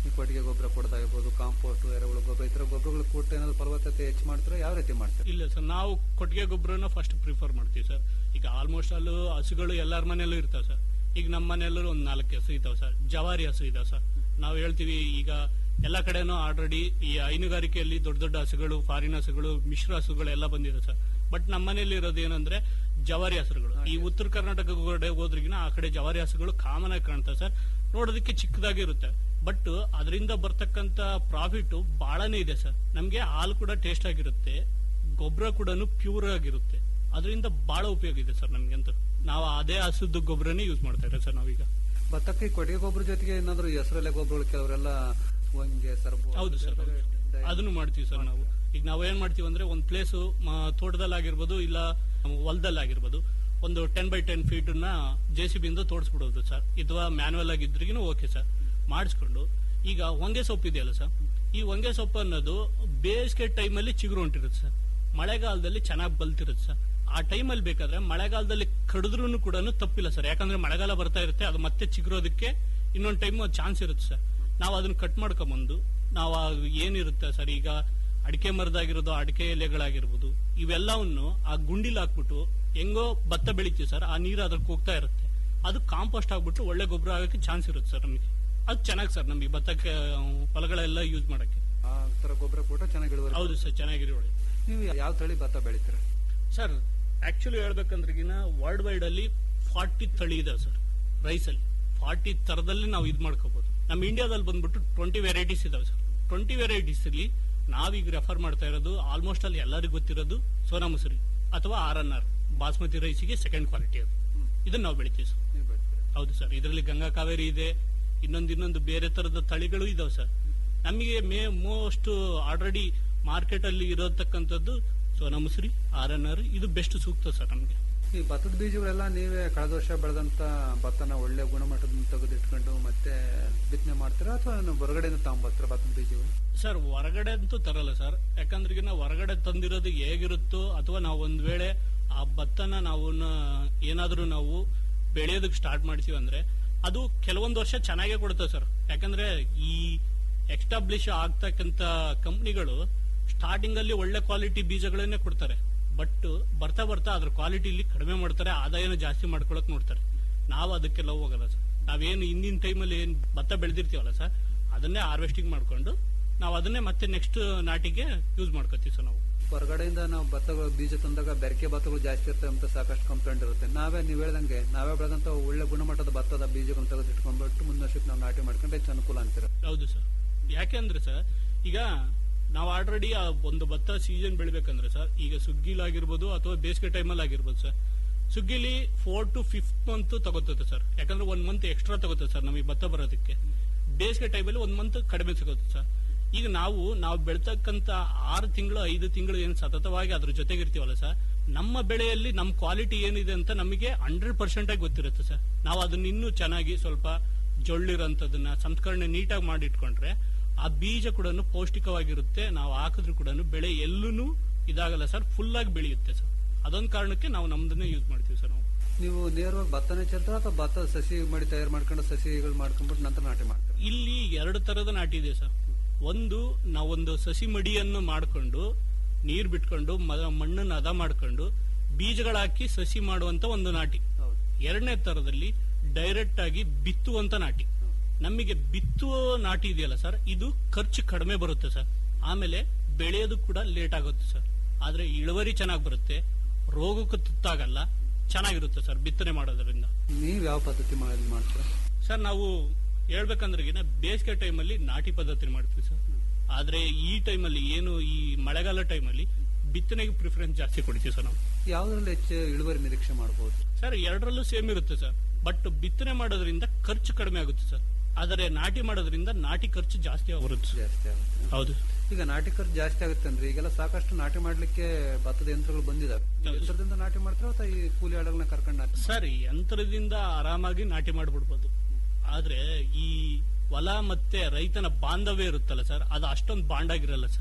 ಈ ಕೊಟ್ಟಿಗೆ ಗೊಬ್ಬರ ಕೊಡೋದಾಗಿರ್ಬೋದು ಕಾಂಪೋಸ್ಟ್ ಎರೆಹುಳು ಗೊಬ್ಬರ ಈ ತರ ಗೊಬ್ಬರಗಳು ಕೊಟ್ಟು ಏನಾದ್ರು ಫಲವತ್ತತೆ ಹೆಚ್ಚು ಮಾಡ್ತಾರೆ ಯಾವ ರೀತಿ ಮಾಡ್ತಾರೆ ಇಲ್ಲ ಸರ್ ನಾವು ಕೊಟ್ಟಿಗೆ ಗೊಬ್ಬರನ ಫಸ್ಟ್ ಪ್ರಿಫರ್ ಮಾಡ್ತೀವಿ ಸರ್ ಈಗ ಆಲ್ಮೋಸ್ಟ್ ಅಲ್ಲೂ ಹಸುಗಳು ಎಲ್ಲಾರ ಮನೆಯಲ್ಲೂ ಇರ್ತಾವೆ ಸರ್ ಈಗ ನಮ್ಮ ಮನೆಯಲ್ಲೂ ಒಂದು ನಾಲ್ಕು ಹಸು ಇದಾವೆ ಸರ್ ಜವಾರಿ ಹಸು ಇದಾವೆ ಸರ್ ನಾವು ಹೇಳ್ತೀವಿ ಈಗ ಎಲ್ಲ ಕಡೆನೂ ಆಲ್ರೆಡಿ ಈ ಹೈನುಗಾರಿಕೆಯಲ್ಲಿ ದೊಡ್ಡ ದೊಡ್ಡ ಹಸುಗಳು ಫಾರಿನ್ ಹಸುಗಳು ಮಿಶ್ರ ಹಸುಗಳು ಎಲ್ಲ ಬಂದಿದೆ ಸರ್ ಬಟ್ ನಮ್ಮ ಮನೆಯಲ್ಲಿ ಇರೋದು ಏನಂದ್ರೆ ಜವಾರಿ ಹಸುಗಳು ಈ ಉತ್ತರ ಕರ್ನಾಟಕ ಕಡೆ ಹೋದ್ರಿಗಿನ ಆ ಕಡೆ ಜವಾರಿ ಹಸುಗಳು ಕಾಮನ್ ಆಗಿ ಕಾಣ್ತವೆ ಸರ್ ನೋಡೋದಕ್ಕೆ ಚಿಕ್ಕದಾಗಿರುತ್ತೆ ಬಟ್ ಅದರಿಂದ ಬರ್ತಕ್ಕಂತ ಪ್ರಾಫಿಟ್ ಬಹಳನೇ ಇದೆ ಸರ್ ನಮ್ಗೆ ಹಾಲು ಕೂಡ ಟೇಸ್ಟ್ ಆಗಿರುತ್ತೆ ಗೊಬ್ಬರ ಕೂಡ ಪ್ಯೂರ್ ಆಗಿರುತ್ತೆ ಅದರಿಂದ ಬಹಳ ಉಪಯೋಗ ಇದೆ ಸರ್ ನಮ್ಗೆ ಅಂತ ನಾವು ಅದೇ ಹಸುದ್ದು ಗೊಬ್ಬರನೇ ಯೂಸ್ ಮಾಡ್ತಾ ಇರೋದು ಸರ್ ನಾವೀಗ ಭತ್ತಕ್ಕೆ ಈ ಕೊಟ್ಟಿಗೆ ಗೊಬ್ಬರ ಜೊತೆಗೆ ಏನಾದ್ರು ಹೆಸರಲ್ಲೇ ಗೊಬ್ಬರಗಳು ಕೆಲವರೆಲ್ಲ ಹೊಂಗೆ ಸರ್ಬು ಹೌದು ಸರ್ ಅದನ್ನು ಮಾಡ್ತೀವಿ ಸರ್ ನಾವು ಈಗ ನಾವು ಏನ್ ಮಾಡ್ತೀವಿ ಅಂದ್ರೆ ಒಂದು ಪ್ಲೇಸ್ ತೋಟದಲ್ಲಾಗಿರ್ಬೋದು ಇಲ್ಲ ಹೊಲದಲ್ಲಾಗಿರ್ಬೋದು ಒಂದು ಟೆನ್ ಬೈ ಟೆನ್ ಫೀಟ್ ನ ಜೆ ಸಿ ಬಿಂದ ತೋಡಿಸ್ಬಿಡೋದು ಸರ್ ಅಥವಾ ಮ್ಯಾನುವಲ್ ಆಗಿದ್ರಿಗೂ ಓಕೆ ಸರ್ ಮಾಡಿಸ್ಕೊಂಡು ಈಗ ಹೊಂಗೆ ಸೊಪ್ಪು ಇದೆಯಲ್ಲ ಸರ್ ಈ ಹೊಂಗೆ ಸೊಪ್ಪು ಅನ್ನೋದು ಬೇಸಿಗೆ ಟೈಮಲ್ಲಿ ಚಿಗುರು ಹೊಂಟಿರುತ್ತೆ ಸರ್ ಮಳೆಗಾಲದಲ್ಲಿ ಚೆನ್ನಾಗಿ ಬಲ್ತಿರುತ್ತೆ ಸರ್ ಆ ಟೈಮಲ್ಲಿ ಬೇಕಾದ್ರೆ ಮಳೆಗಾಲದಲ್ಲಿ ಕಡಿದ್ರೂ ಕೂಡ ತಪ್ಪಿಲ್ಲ ಸರ್ ಯಾಕಂದ್ರೆ ಮಳೆಗಾಲ ಬರ್ತಾ ಇರುತ್ತೆ ಅದು ಮತ್ತೆ ಚಿಗುರೋದಕ್ಕೆ ಇನ್ನೊಂದು ಟೈಮ್ ಚಾನ್ಸ್ ಇರುತ್ತೆ ಸರ್ ನಾವು ಅದನ್ನ ಕಟ್ ಮಾಡ್ಕೊಂಬಂದು ನಾವು ಆ ಏನಿರುತ್ತೆ ಸರ್ ಈಗ ಅಡಿಕೆ ಮರದಾಗಿರೋದು ಅಡಿಕೆ ಎಲೆಗಳಾಗಿರ್ಬೋದು ಇವೆಲ್ಲವನ್ನು ಆ ಗುಂಡಿಲ್ ಹಾಕ್ಬಿಟ್ಟು ಹೆಂಗೋ ಭತ್ತ ಬೆಳಿತೀವಿ ಸರ್ ಆ ನೀರು ಅದಕ್ಕೆ ಹೋಗ್ತಾ ಇರುತ್ತೆ ಅದು ಕಾಂಪೋಸ್ಟ್ ಆಗ್ಬಿಟ್ಟು ಒಳ್ಳೆ ಗೊಬ್ಬರ ಆಗಕ್ಕೆ ಚಾನ್ಸ್ ಇರುತ್ತೆ ಸರ್ ನಮಗೆ ಅದು ಚೆನ್ನಾಗಿ ಸರ್ ನಮಗೆ ಭತ್ತಕ್ಕೆ ಆ, ಹೊಲಗಳೆಲ್ಲ ಯೂಸ್ ಮಾಡಕ್ಕೆ ಆ ತರ ಗೊಬ್ಬರ ಕೊಟ್ಟು ಚೆನ್ನಾಗಿ ಇಳುವರಿ ಹೌದು ಸರ್ ಚೆನ್ನಾಗಿರಿ ಒಳ್ಳೆ ನೀವು ಯಾವ ತಳಿ ಭತ್ತ ಬೆಳಿತೀರ ಸರ್ ಆಕ್ಚುಲಿ ಹೇಳ್ಬೇಕಂದ್ರೆಗಿನ ವರ್ಲ್ಡ್ ವೈಡ್ ಅಲ್ಲಿ ಫಾರ್ಟಿ ತಳಿ ಇದೆ ಸರ್ ರೈಸ್ ಅಲ್ಲಿ ಫಾರ್ಟಿ ತರದಲ್ಲಿ ನಾವು ಇದು ಮಾಡ್ಕೋಬಹುದು ನಮ್ಮ ಇಂಡಿಯಾದಲ್ಲಿ ಬಂದ್ಬಿಟ್ಟು ಟ್ವೆಂಟಿ ವೆರೈಟೀಸ್ ಇದಾವೆ ಸರ್ ಟ್ವೆಂಟಿ ವೆರೈಟೀಸ್ ಅಲ್ಲಿ ನಾವೀಗ ರೆಫರ್ ಮಾಡ್ತಾ ಇರೋದು ಆಲ್ಮೋಸ್ಟ್ ಅಲ್ಲಿ ಎಲ್ಲರಿಗೂ ಗೊತ್ತಿರೋದು ಸೋನಾ ಮಸೂರಿ ಅಥವಾ ಆರ್ ಎನ್ ಆರ್ ಬಾಸ್ಮತಿ ರೈಸಿಗೆ ಸೆಕೆಂಡ್ ಕ್ವಾಲಿಟಿ ಅದು ಇದನ್ನ ನಾವು ಬೆಳಿತೀವಿ ಸರ್ ನೀವು ಬೆಳಿತೀರ ಹೌದು ಸರ್ ಇದರಲ್ಲಿ ಗಂಗಾ ಕಾವೇರಿ ಇದೆ ಇನ್ನೊಂದು ಇನ್ನೊಂದು ಬೇರೆ ತರದ ತಳಿಗಳು ಇದಾವೆ ಸರ್ ನಮಗೆ ಮೇ ಮೋಸ್ಟ್ ಆಲ್ರೆಡಿ ಮಾರ್ಕೆಟ್ ಅಲ್ಲಿ ಇರತಕ್ಕಂಥದ್ದು Sona Masuri R N R ಇದು ಬೆಸ್ಟ್ ಸೂಕ್ತ ಸರ್ ನಮಗೆ ಈ ಭತ್ತದ ಬೀಜಗಳೆಲ್ಲ ನೀವೇ ಕಳೆದ ವರ್ಷ ಬೆಳೆದಂತ ಭತ್ತನ ಒಳ್ಳೆ ಗುಣಮಟ್ಟದ ತೆಗೆದಿಟ್ಕೊಂಡು ಮತ್ತೆ ಬಿತ್ತನೆ ಮಾಡ್ತೀರಾ ಅಥವಾ ನೀವು ಹೊರಗಡೆಯಿಂದ ತಗೊಂಬರ್ತೀರಾ ಭತ್ತದ ಬೀಜಗಳು ಸರ್ ಹೊರಗಡೆ ಅಂತೂ ತರಲ್ಲ ಸರ್ ಯಾಕಂದ್ರೆ ಈಗ ನಾವು ಹೊರಗಡೆ ತಂದಿರೋದು ಹೇಗಿರುತ್ತೋ ಅಥವಾ ನಾವು ಒಂದ್ ವೇಳೆ ಆ ಭತ್ತನ ನಾವು ಏನಾದ್ರೂ ನಾವು ಬೆಳೆಯೋದಕ್ಕೆ ಸ್ಟಾರ್ಟ್ ಮಾಡ್ತೀವಿ ಅಂದ್ರೆ ಅದು ಕೆಲವೊಂದು ವರ್ಷ ಚೆನ್ನಾಗೇ ಕೊಡುತ್ತೆ ಸರ್ ಯಾಕಂದ್ರೆ ಈ ಎಕ್ಸ್ಟಾಬ್ಲಿಷ್ ಆಗ್ತಕ್ಕಂತ ಕಂಪ್ನಿಗಳು ಸ್ಟಾರ್ಟಿಂಗ್ ಅಲ್ಲಿ ಒಳ್ಳೆ ಕ್ವಾಲಿಟಿ ಬೀಜಗಳನ್ನೇ ಕೊಡ್ತಾರೆ ಬಟ್ ಬರ್ತಾ ಬರ್ತಾ ಅದ್ರ ಕ್ವಾಲಿಟಿಲಿ ಕಡಿಮೆ ಮಾಡ್ತಾರೆ ಆದಾಯನ ಜಾಸ್ತಿ ಮಾಡ್ಕೊಳಕ್ ನೋಡ್ತಾರೆ ನಾವು ಅದಕ್ಕೆಲ್ಲ ಹೋಗಲ್ಲ ಸರ್ ನಾವೇನು ಹಿಂದಿನ ಟೈಮಲ್ಲಿ ಏನ್ ಭತ್ತ ಬೆಳೆದಿರ್ತೀವಲ್ಲ ಸರ್ ಅದನ್ನೇ ಹಾರ್ವೆಸ್ಟಿಂಗ್ ಮಾಡ್ಕೊಂಡು ನಾವು ಅದನ್ನೇ ಮತ್ತೆ ನೆಕ್ಸ್ಟ್ ನಾಟಿಗೆ ಯೂಸ್ ಮಾಡ್ಕೋತೀವಿ ಸರ್ ನಾವು ಹೊರಗಡೆಯಿಂದ ನಾವು ಭತ್ತಗಳು ಬೀಜ ತಂದಾಗ ಬೆರಕೆ ಭತ್ತಗಳು ಜಾಸ್ತಿ ಇರ್ತವೆ ಅಂತ ಸಾಕಷ್ಟು ಕಂಪ್ಲೇಂಟ್ ಇರುತ್ತೆ ನಾವೇ ನೀವು ಹೇಳ್ದಂಗೆ ನಾವೇ ಬೆಳೆದಂತ ಒಳ್ಳೆ ಗುಣಮಟ್ಟದ ಭತ್ತದ ಬೀಜಗಳನ್ನ ತೆಗೆದು ಇಟ್ಕೊಂಡ್ಬಿಟ್ಟು ಮುಂದಿನ ವರ್ಷಕ್ಕೆ ನಾವು ನಾಟಿ ಮಾಡ್ಕೊಂಡ್ರೆ ಹೆಚ್ಚು ಅನುಕೂಲ ಅಂತೀರ ಹೌದು ಸರ್ ಯಾಕೆ ಅಂದ್ರೆ ಸರ್ ಈಗ ನಾವು ಆಲ್ರೆಡಿ ಆ ಒಂದು ಭತ್ತ ಸೀಸನ್ ಬೆಳಿಬೇಕಂದ್ರೆ ಸರ್ ಈಗ ಸುಗ್ಗಿಲಾಗಿರ್ಬೋದು ಅಥವಾ ಬೇಸಿಗೆ ಟೈಮಲ್ಲಿ ಆಗಿರ್ಬೋದು ಸರ್ ಸುಗ್ಗಿಲಿ ಫೋರ್ ಟು ಫಿಫ್ತ್ ಮಂತ್ ತಗೋತದೆ ಸರ್ ಯಾಕಂದ್ರೆ ಒಂದ್ ಮಂತ್ ಎಕ್ಸ್ಟ್ರಾ ತಗೋತದೆ ಸರ್ ನಮಗೆ ಭತ್ತ ಬರೋದಕ್ಕೆ ಬೇಸಿಗೆ ಟೈಮಲ್ಲಿ ಒಂದ್ ಮಂತ್ ಕಡಿಮೆ ಸಿಗುತ್ತೆ ಸರ್ ಈಗ ನಾವು ನಾವು ಬೆಳ್ತಕ್ಕಂತ ಆರು ತಿಂಗಳು ಐದು ತಿಂಗಳು ಏನು ಸತತವಾಗಿ ಅದ್ರ ಜೊತೆಗೆ ಇರ್ತೀವಲ್ಲ ಸರ್ ನಮ್ಮ ಬೆಳೆಯಲ್ಲಿ ನಮ್ಮ ಕ್ವಾಲಿಟಿ ಏನಿದೆ ಅಂತ ನಮಗೆ ಹಂಡ್ರೆಡ್ ಪರ್ಸೆಂಟ್ ಆಗಿ ಗೊತ್ತಿರುತ್ತೆ ಸರ್ ನಾವು ಅದನ್ನ ಇನ್ನೂ ಚೆನ್ನಾಗಿ ಸ್ವಲ್ಪ ಜೊಳ್ಳಿರೋಂಥದ್ದನ್ನ ಸಂಸ್ಕರಣೆ ನೀಟಾಗಿ ಮಾಡಿಟ್ಕೊಂಡ್ರೆ ಆ ಬೀಜ ಕೂಡ ಪೌಷ್ಟಿಕವಾಗಿರುತ್ತೆ ನಾವು ಹಾಕಿದ್ರು ಕೂಡ ಬೆಳೆ ಎಲ್ಲೂ ಇದಾಗಲ್ಲ ಸರ್ ಫುಲ್ ಆಗಿ ಬೆಳೆಯುತ್ತೆ ಸರ್ ಅದೊಂದು ಕಾರಣಕ್ಕೆ ನಾವು ನಮ್ದನ್ನೇ ಯೂಸ್ ಮಾಡ್ತೀವಿ ಸರ್ ನಾವು ನೀವು ನೇರವಾಗಿ ಭತ್ತನೇ ಚೆಲ್ತಾರ ಅಥವಾ ಭತ್ತ ಸಸಿ ಮಾಡಿ ತಯಾರು ಮಾಡ್ಕೊಂಡು ಸಸಿಗಳು ಮಾಡ್ಕೊಂಡ್ಬಿಟ್ಟು ನಂತರ ನಾಟಿ ಮಾಡ್ತೀರಾ ಇಲ್ಲಿ ಎರಡು ತರದ ನಾಟಿ ಇದೆ ಸರ್ ಒಂದು ನಾವೊಂದು ಸಸಿ ಮಡಿಯನ್ನು ಮಾಡ್ಕೊಂಡು ನೀರ್ ಬಿಟ್ಕೊಂಡು ಮ- ಮಣ್ಣನ್ನು ಹದ ಮಾಡ್ಕೊಂಡು ಬೀಜಗಳು ಹಾಕಿ ಸಸಿ ಮಾಡುವಂತ ಒಂದು ನಾಟಿ ಹೌದು ಎರಡನೇ ತರದಲ್ಲಿ ಡೈರೆಕ್ಟ್ ಆಗಿ ಬಿತ್ತುವಂತ ನಾಟಿ ನಮಗೆ ಬಿತ್ತುವ ನಾಟಿ ಇದೆಯಲ್ಲ ಸರ್ ಇದು ಖರ್ಚು ಕಡಿಮೆ ಬರುತ್ತೆ ಸರ್ ಆಮೇಲೆ ಬೆಳೆಯೋದು ಕೂಡ ಲೇಟ್ ಆಗುತ್ತೆ ಸರ್ ಆದ್ರೆ ಇಳುವರಿ ಚೆನ್ನಾಗಿ ಬರುತ್ತೆ ರೋಗಕ್ಕೂ ತುತ್ತಾಗಲ್ಲ ಚೆನ್ನಾಗಿರುತ್ತೆ ಸರ್ ಬಿತ್ತನೆ ಮಾಡೋದ್ರಿಂದ ನೀವು ಯಾವ ಪದ್ಧತಿ ಮಾಡಿ ಮಾಡ್ತೀರಾ ಸರ್ ನಾವು ಹೇಳ್ಬೇಕಂದ್ರೆ ಬೇಸಿಗೆ ಟೈಮಲ್ಲಿ ನಾಟಿ ಪದ್ಧತಿ ಮಾಡ್ತೀವಿ ಸರ್ ಆದ್ರೆ ಈ ಟೈಮಲ್ಲಿ ಏನು ಈ ಮಳೆಗಾಲ ಟೈಮಲ್ಲಿ ಬಿತ್ತನೆಗೆ ಪ್ರಿಫರೆನ್ಸ್ ಜಾಸ್ತಿ ಕೊಡ್ತೀವಿ ಸರ್ ನಾವು ಯಾವ್ದ್ರಲ್ಲಿ ಹೆಚ್ಚು ಇಳುವರಿ ನಿರೀಕ್ಷೆ ಮಾಡಬಹುದು ಸರ್ ಎರಡರಲ್ಲೂ ಸೇಮ್ ಇರುತ್ತೆ ಸರ್ ಬಟ್ ಬಿತ್ತನೆ ಮಾಡೋದ್ರಿಂದ ಖರ್ಚು ಕಡಿಮೆ ಆಗುತ್ತೆ ಸರ್ ಆದರೆ ನಾಟಿ ಮಾಡೋದ್ರಿಂದ ನಾಟಿ ಖರ್ಚು ಜಾಸ್ತಿ ಬರುತ್ತೆ ಸರ್. ಜಾಸ್ತಿ ಆಗುತ್ತೆ ಹೌದು ಈಗ ನಾಟಿ ಖರ್ಚು ಜಾಸ್ತಿ ಆಗುತ್ತೆ ಅಂದ್ರೆ ಈಗೆಲ್ಲ ಸಾಕಷ್ಟು ನಾಟಿ ಮಾಡ್ಲಿಕ್ಕೆ ಭತ್ತದ ಯಂತ್ರಗಳು ಬಂದಿದಾವೆ ಹೌದು. ಯಂತ್ರದಿಂದ ನಾಟಿ ಮಾಡ್ತಾರ ಅಥವಾ ಈ ಕೂಲಿ ಆಳುಗಳನ್ನ ಕರ್ಕೊಂಡು ನಾಟಿ ಸರ್ ಯಂತ್ರದಿಂದ ಆರಾಮಾಗಿ ನಾಟಿ ಮಾಡ್ಬಿಡ್ಬೋದು ಆದ್ರೆ ಈ ಹೊಲ ಮತ್ತೆ ರೈತನ ಬಾಂಧವ್ಯ ಇರುತ್ತಲ್ಲ ಸರ್ ಅದು ಅಷ್ಟೊಂದು ಬಾಂಡ್ ಆಗಿರಲ್ಲ ಸರ್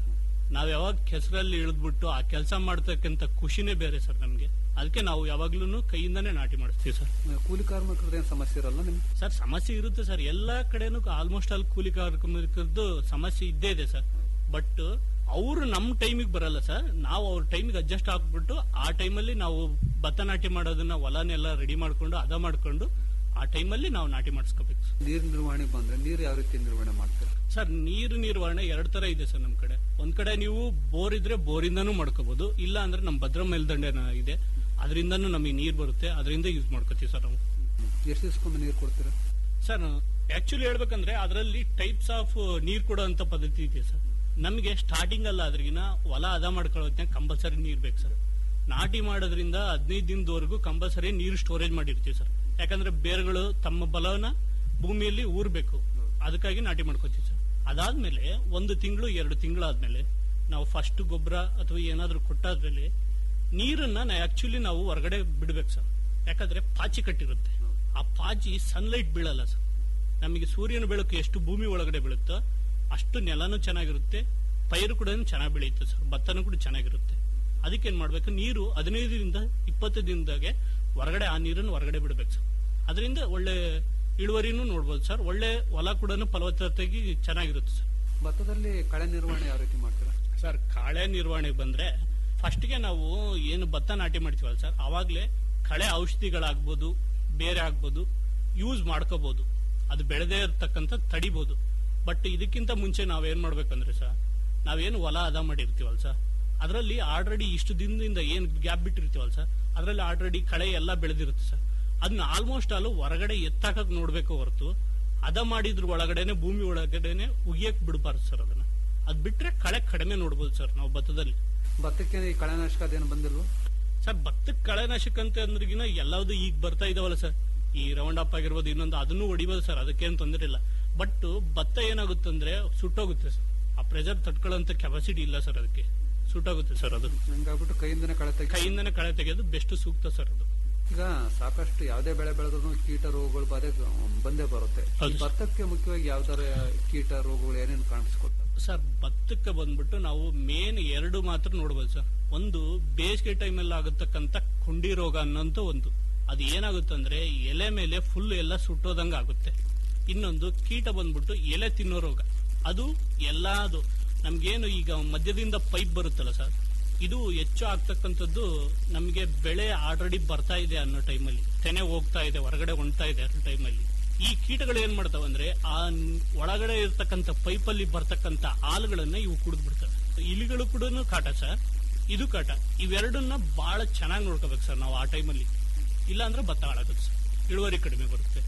ನಾವ್ ಯಾವಾಗ ಕೆಸರಲ್ಲಿ ಇಳಿದ್ಬಿಟ್ಟು ಆ ಕೆಲಸ ಮಾಡ್ತಕ್ಕಂತ ಖುಷಿನೇ ಬೇರೆ ಸರ್ ನಮ್ಗೆ ಅದಕ್ಕೆ ನಾವು ಯಾವಾಗ್ಲೂ ಕೈಯಿಂದಾನೇ ನಾಟಿ ಮಾಡಿಸ್ತೀವಿ ಸರ್ ಕೂಲಿ ಕಾರ್ಮಿಕರದ್ದು ಏನ್ ಸಮಸ್ಯೆ ಇರಲ್ಲ ನಿಮ್ಗೆ ಸರ್ ಸಮಸ್ಯೆ ಇರುತ್ತೆ ಸರ್ ಎಲ್ಲಾ ಕಡೆನೂ ಆಲ್ಮೋಸ್ಟ್ ಅಲ್ಲಿ ಕೂಲಿ ಕಾರ್ಮಿಕರದ್ದು ಸಮಸ್ಯೆ ಇದ್ದೇ ಇದೆ ಸರ್ ಬಟ್ ಅವರು ನಮ್ಮ ಟೈಮಿಗೆ ಬರಲ್ಲ ಸರ್ ನಾವು ಅವ್ರ ಟೈಮಿಗೆ ಅಡ್ಜಸ್ಟ್ ಆಗ್ಬಿಟ್ಟು ಆ ಟೈಮಲ್ಲಿ ನಾವು ಭತ್ತ ನಾಟಿ ಮಾಡೋದನ್ನ ಹೊಲನೆಲ್ಲ ರೆಡಿ ಮಾಡ್ಕೊಂಡು ಅದ ಮಾಡ್ಕೊಂಡು ಆ ಟೈಮಲ್ಲಿ ನಾವು ನಾಟಿ ಮಾಡಿಸ್ಕೋಬೇಕು ಸರ್. ನೀರ್ ನಿರ್ವಹಣೆ ಬಂದ್ರೆ ನೀರ್ ಯಾವ ರೀತಿ ನಿರ್ವಹಣೆ ಮಾಡ್ತೀರಾ ಸರ್ ನೀರು ನಿರ್ವಹಣೆ ಎರಡ್ ತರ ಇದೆ ಸರ್ ನಮ್ ಕಡೆ ಒಂದ್ ಕಡೆ ನೀವು ಬೋರ್ ಇದ್ರೆ ಬೋರಿಂದಾನು ಮಾಡ್ಕೋಬಹುದು ಇಲ್ಲ ಅಂದ್ರೆ ನಮ್ ಭದ್ರಾ ಮೇಲ್ದಂಡೆ ಇದೆ ಅದರಿಂದನೂ ನಮಗೆ ನೀರ್ ಬರುತ್ತೆ ಅದರಿಂದ ಯೂಸ್ ಮಾಡ್ಕೋತೀವಿ ಸರ್ ನಾವು ಎಷ್ಟು ದಿವಸಕ್ಕೊಮ್ಮೆ ನೀರ್ ಕೊಡ್ತೀರಾ ಸರ್ ಆಕ್ಚುಲಿ ಹೇಳ್ಬೇಕಂದ್ರೆ ಅದರಲ್ಲಿ ಟೈಪ್ಸ್ ಆಫ್ ನೀರ್ ಕೊಡುವಂತ ಪದ್ಧತಿ ಇದೆ ಸರ್ ನಮಗೆ ಸ್ಟಾರ್ಟಿಂಗ್ ಅಲ್ಲ ಅದ್ರಿಗಿನ ಹೊಲ ಅದ ಮಾಡ್ಕೊಳ್ಳೋದ್ನ ಕಂಪಲ್ಸರಿ ನೀರ್ ಬೇಕು ಸರ್ ನಾಟಿ ಮಾಡೋದ್ರಿಂದ ಹದಿನೈದು ದಿನದವರೆಗೂ ಕಂಪಲ್ಸರಿ ನೀರು ಸ್ಟೋರೇಜ್ ಮಾಡಿರ್ತೀವಿ ಸರ್ ಯಾಕಂದ್ರೆ ಬೇರುಗಳು ತಮ್ಮ ಬಲವನ್ನ ಭೂಮಿಯಲ್ಲಿ ಊರ್ಬೇಕು ಅದಕ್ಕಾಗಿ ನಾಟಿ ಮಾಡ್ಕೋತೀವಿ ಸರ್ ಅದಾದ್ಮೇಲೆ ಒಂದು ತಿಂಗಳು ಎರಡು ತಿಂಗಳಾದ್ಮೇಲೆ ನಾವು ಫಸ್ಟ್ ಗೊಬ್ಬರ ಅಥವಾ ಏನಾದ್ರೂ ಕೊಟ್ಟಾದ್ಮೇಲೆ ನೀರನ್ನ ಆಕ್ಚುಲಿ ನಾವು ಹೊರಗಡೆ ಬಿಡ್ಬೇಕು ಸರ್ ಯಾಕಂದ್ರೆ ಪಾಚಿ ಕಟ್ಟಿರುತ್ತೆ ಆ ಪಾಚಿ ಸನ್ಲೈಟ್ ಬೀಳಲ್ಲ ಸರ್ ನಮಗೆ ಸೂರ್ಯನ ಬೆಳಕು ಎಷ್ಟು ಭೂಮಿ ಒಳಗಡೆ ಬೀಳುತ್ತೋ ಅಷ್ಟು ನೆಲನೂ ಚೆನ್ನಾಗಿರುತ್ತೆ ಪೈರು ಕೂಡ ಚೆನ್ನಾಗಿ ಬೆಳೆಯುತ್ತೆ ಸರ್ ಭತ್ತನೂ ಕೂಡ ಚೆನ್ನಾಗಿರುತ್ತೆ ಅದಕ್ಕೆ ಏನ್ ಮಾಡ್ಬೇಕು ನೀರು ಹದಿನೈದರಿಂದ ಇಪ್ಪತ್ತು ದಿನದಾಗೆ ಹೊರಗಡೆ ಆ ನೀರನ್ನು ಹೊರಗಡೆ ಬಿಡ್ಬೇಕು ಸರ್ ಅದರಿಂದ ಒಳ್ಳೆ ಇಳುವರಿನೂ ನೋಡ್ಬೋದು ಸರ್ ಒಳ್ಳೆ ಹೊಲ ಕೂಡ ಫಲವತ್ತತೆಗೆ ಚೆನ್ನಾಗಿರುತ್ತೆ ಸರ್ ಭತ್ತದಲ್ಲಿ ಕಳೆ ನಿರ್ವಹಣೆ ಯಾವ ರೀತಿ ಮಾಡ್ತೀರಾ ಸರ್ ಕಾಳೆ ನಿರ್ವಹಣೆಗೆ ಬಂದ್ರೆ ಫಸ್ಟ್ಗೆ ನಾವು ಏನು ಭತ್ತ ನಾಟಿ ಮಾಡ್ತೀವಲ್ಲ ಸರ್ ಅವಾಗ್ಲೇ ಕಳೆ ಔಷಧಿಗಳಾಗ್ಬೋದು ಬೇರೆ ಆಗ್ಬೋದು ಯೂಸ್ ಮಾಡ್ಕೋಬಹುದು ಅದು ಬೆಳೆದೇ ಇರ್ತಕ್ಕಂಥ ತಡಿಬಹುದು ಬಟ್ ಇದಕ್ಕಿಂತ ಮುಂಚೆ ನಾವೇನ್ ಮಾಡ್ಬೇಕಂದ್ರೆ ಸರ್ ನಾವೇನು ಹೊಲ ಅದ ಮಾಡಿರ್ತೀವಲ್ಲ ಸರ್ ಅದರಲ್ಲಿ ಆಲ್ರೆಡಿ ಇಷ್ಟು ದಿನದಿಂದ ಏನ್ ಗ್ಯಾಪ್ ಬಿಟ್ಟಿರ್ತೀವಲ್ಲ ಸರ್ ಅದರಲ್ಲಿ ಆಲ್ರೆಡಿ ಕಳೆ ಎಲ್ಲ ಬೆಳೆದಿರುತ್ತೆ ಸರ್ ಅದನ್ನ ಆಲ್ಮೋಸ್ಟ್ ಆಲ್ ಹೊರಗಡೆ ಎತ್ತಾಕಕ್ ನೋಡ್ಬೇಕು ಹೊರತು ಅದ ಮಾಡಿದ್ರ ಒಳಗಡೆನೆ ಭೂಮಿ ಒಳಗಡೆನೆ ಉಗಿಯಕ್ ಬಿಡಬಾರ್ದು ಸರ್ ಅದನ್ನ ಅದ್ ಬಿಟ್ರೆ ಕಳೆ ಕಡಿಮೆ ನೋಡ್ಬೋದು ಸರ್ ನಾವು ಭತ್ತದಲ್ಲಿ ಭತ್ತಕ್ಕೆ ಈ ಕಳೆನಾಶಕ ಅದೇನು ಬಂದಿಲ್ವಾ ಸರ್ ಭತ್ತಕ್ಕೆ ಕಳೆನಾಶಕ ಅಂತ ಅಂದ್ರಿಗಿನ ಎಲ್ಲಾವುದು ಈಗ ಬರ್ತಾ ಇದಾವಲ್ಲ ಸರ್ ಈ ರೌಂಡ್ ಅಪ್ ಆಗಿರ್ಬೋದು ಇನ್ನೊಂದು ಅದನ್ನು ಹೊಡಿಬೋದು ಸರ್ ಅದಕ್ಕೇನು ತೊಂದರೆ ಇಲ್ಲ ಬಟ್ ಭತ್ತ ಏನಾಗುತ್ತಂದ್ರೆ ಸುಟ್ಟೋಗುತ್ತೆ ಸರ್ ಆ ಪ್ರೆಷರ್ ತಡ್ಕೊಳ್ಳೋಂತ ಕೆಪಾಸಿಟಿ ಇಲ್ಲ ಸರ್ ಅದಕ್ಕೆ ಸುಟ್ಟೋಗುತ್ತೆ ಸರ್ ಅದು ಹಂಗಾಗ್ಬಿಟ್ಟು ಕೈಯಿಂದನೇ ಕಳೆ ತೆಗಿ ಕೈಯಿಂದನೇ ಕಳೆ ತೆಗೆಯೋದು ಬೆಸ್ಟ್ ಸೂಕ್ತ ಸರ್ ಅದು ಈಗ ಸಾಕಷ್ಟು ಯಾವುದೇ ಬೆಳೆ ಬೆಳೆದ್ರು ಕೀಟ ರೋಗಗಳು ಬಾಧೆ ಬಂದೇ ಬರುತ್ತೆ ಈ ಹೌದು. ಭತ್ತಕ್ಕೆ ಮುಖ್ಯವಾಗಿ ಯಾವ ತರ ಕೀಟ ರೋಗಗಳು ಏನೇನು ಕಾಣಿಸ್ಕೊಡ್ತವೆ ಸರ್ ಭತ್ತಕ್ಕೆ ಬಂದ್ಬಿಟ್ಟು ನಾವು ಮೇನ್ ಎರಡು ಮಾತ್ರ ನೋಡ್ಬೋದು ಸರ್ ಒಂದು ಬೇಸಿಗೆ ಟೈಮಲ್ಲಿ ಆಗತಕ್ಕಂತ ಕುಂಡಿ ರೋಗ ಅನ್ನೋಂತ ಒಂದು ಅದು ಏನಾಗುತ್ತಂದ್ರೆ ಎಲೆ ಮೇಲೆ ಫುಲ್ ಎಲ್ಲ ಸುಟ್ಟೋದಂಗ ಆಗುತ್ತೆ ಇನ್ನೊಂದು ಕೀಟ ಬಂದ್ಬಿಟ್ಟು ಎಲೆ ತಿನ್ನೋ ರೋಗ ಅದು ಎಲ್ಲಾದು ನಮ್ಗೇನು ಈಗ ಮಧ್ಯದಿಂದ ಪೈಪ್ ಬರುತ್ತಲ್ಲ ಸರ್ ಇದು ಹೆಚ್ಚು ಆಗ್ತಕ್ಕಂಥದ್ದು ನಮಗೆ ಬೆಳೆ ಆಲ್ರೆಡಿ ಬರ್ತಾ ಇದೆ ಅನ್ನೋ ಟೈಮಲ್ಲಿ ತೆನೆ ಹೋಗ್ತಾ ಇದೆ ಹೊರಗಡೆ ಹೊಣ್ತಾ ಇದೆ ಅನ್ನೋ ಟೈಮಲ್ಲಿ ಈ ಕೀಟಗಳು ಏನ್ ಮಾಡ್ತಾವಂದ್ರೆ ಆ ನ್- ಒಳಗಡೆ ಇರ್ತಕ್ಕಂಥ ಪೈಪಲ್ಲಿ ಬರ್ತಕ್ಕಂಥ ಹಾಲುಗಳನ್ನ ಇವು ಕುಡಿದು ಬಿಡ್ತವೆ ಇಲಿಗಳು ಕೂಡ ಕಾಟ ಸರ್ ಇದು ಕಾಟ ಇವೆರಡನ್ನ ಬಹಳ ಚೆನ್ನಾಗಿ ನೋಡ್ಕೋಬೇಕು ಸರ್ ನಾವು ಆ ಟೈಮಲ್ಲಿ ಇಲ್ಲ ಅಂದ್ರೆ ಭತ್ತ ಹಾಳಾಗುತ್ತೆ ಸರ್ ಇಳುವರಿ ಕಡಿಮೆ ಬರುತ್ತೆ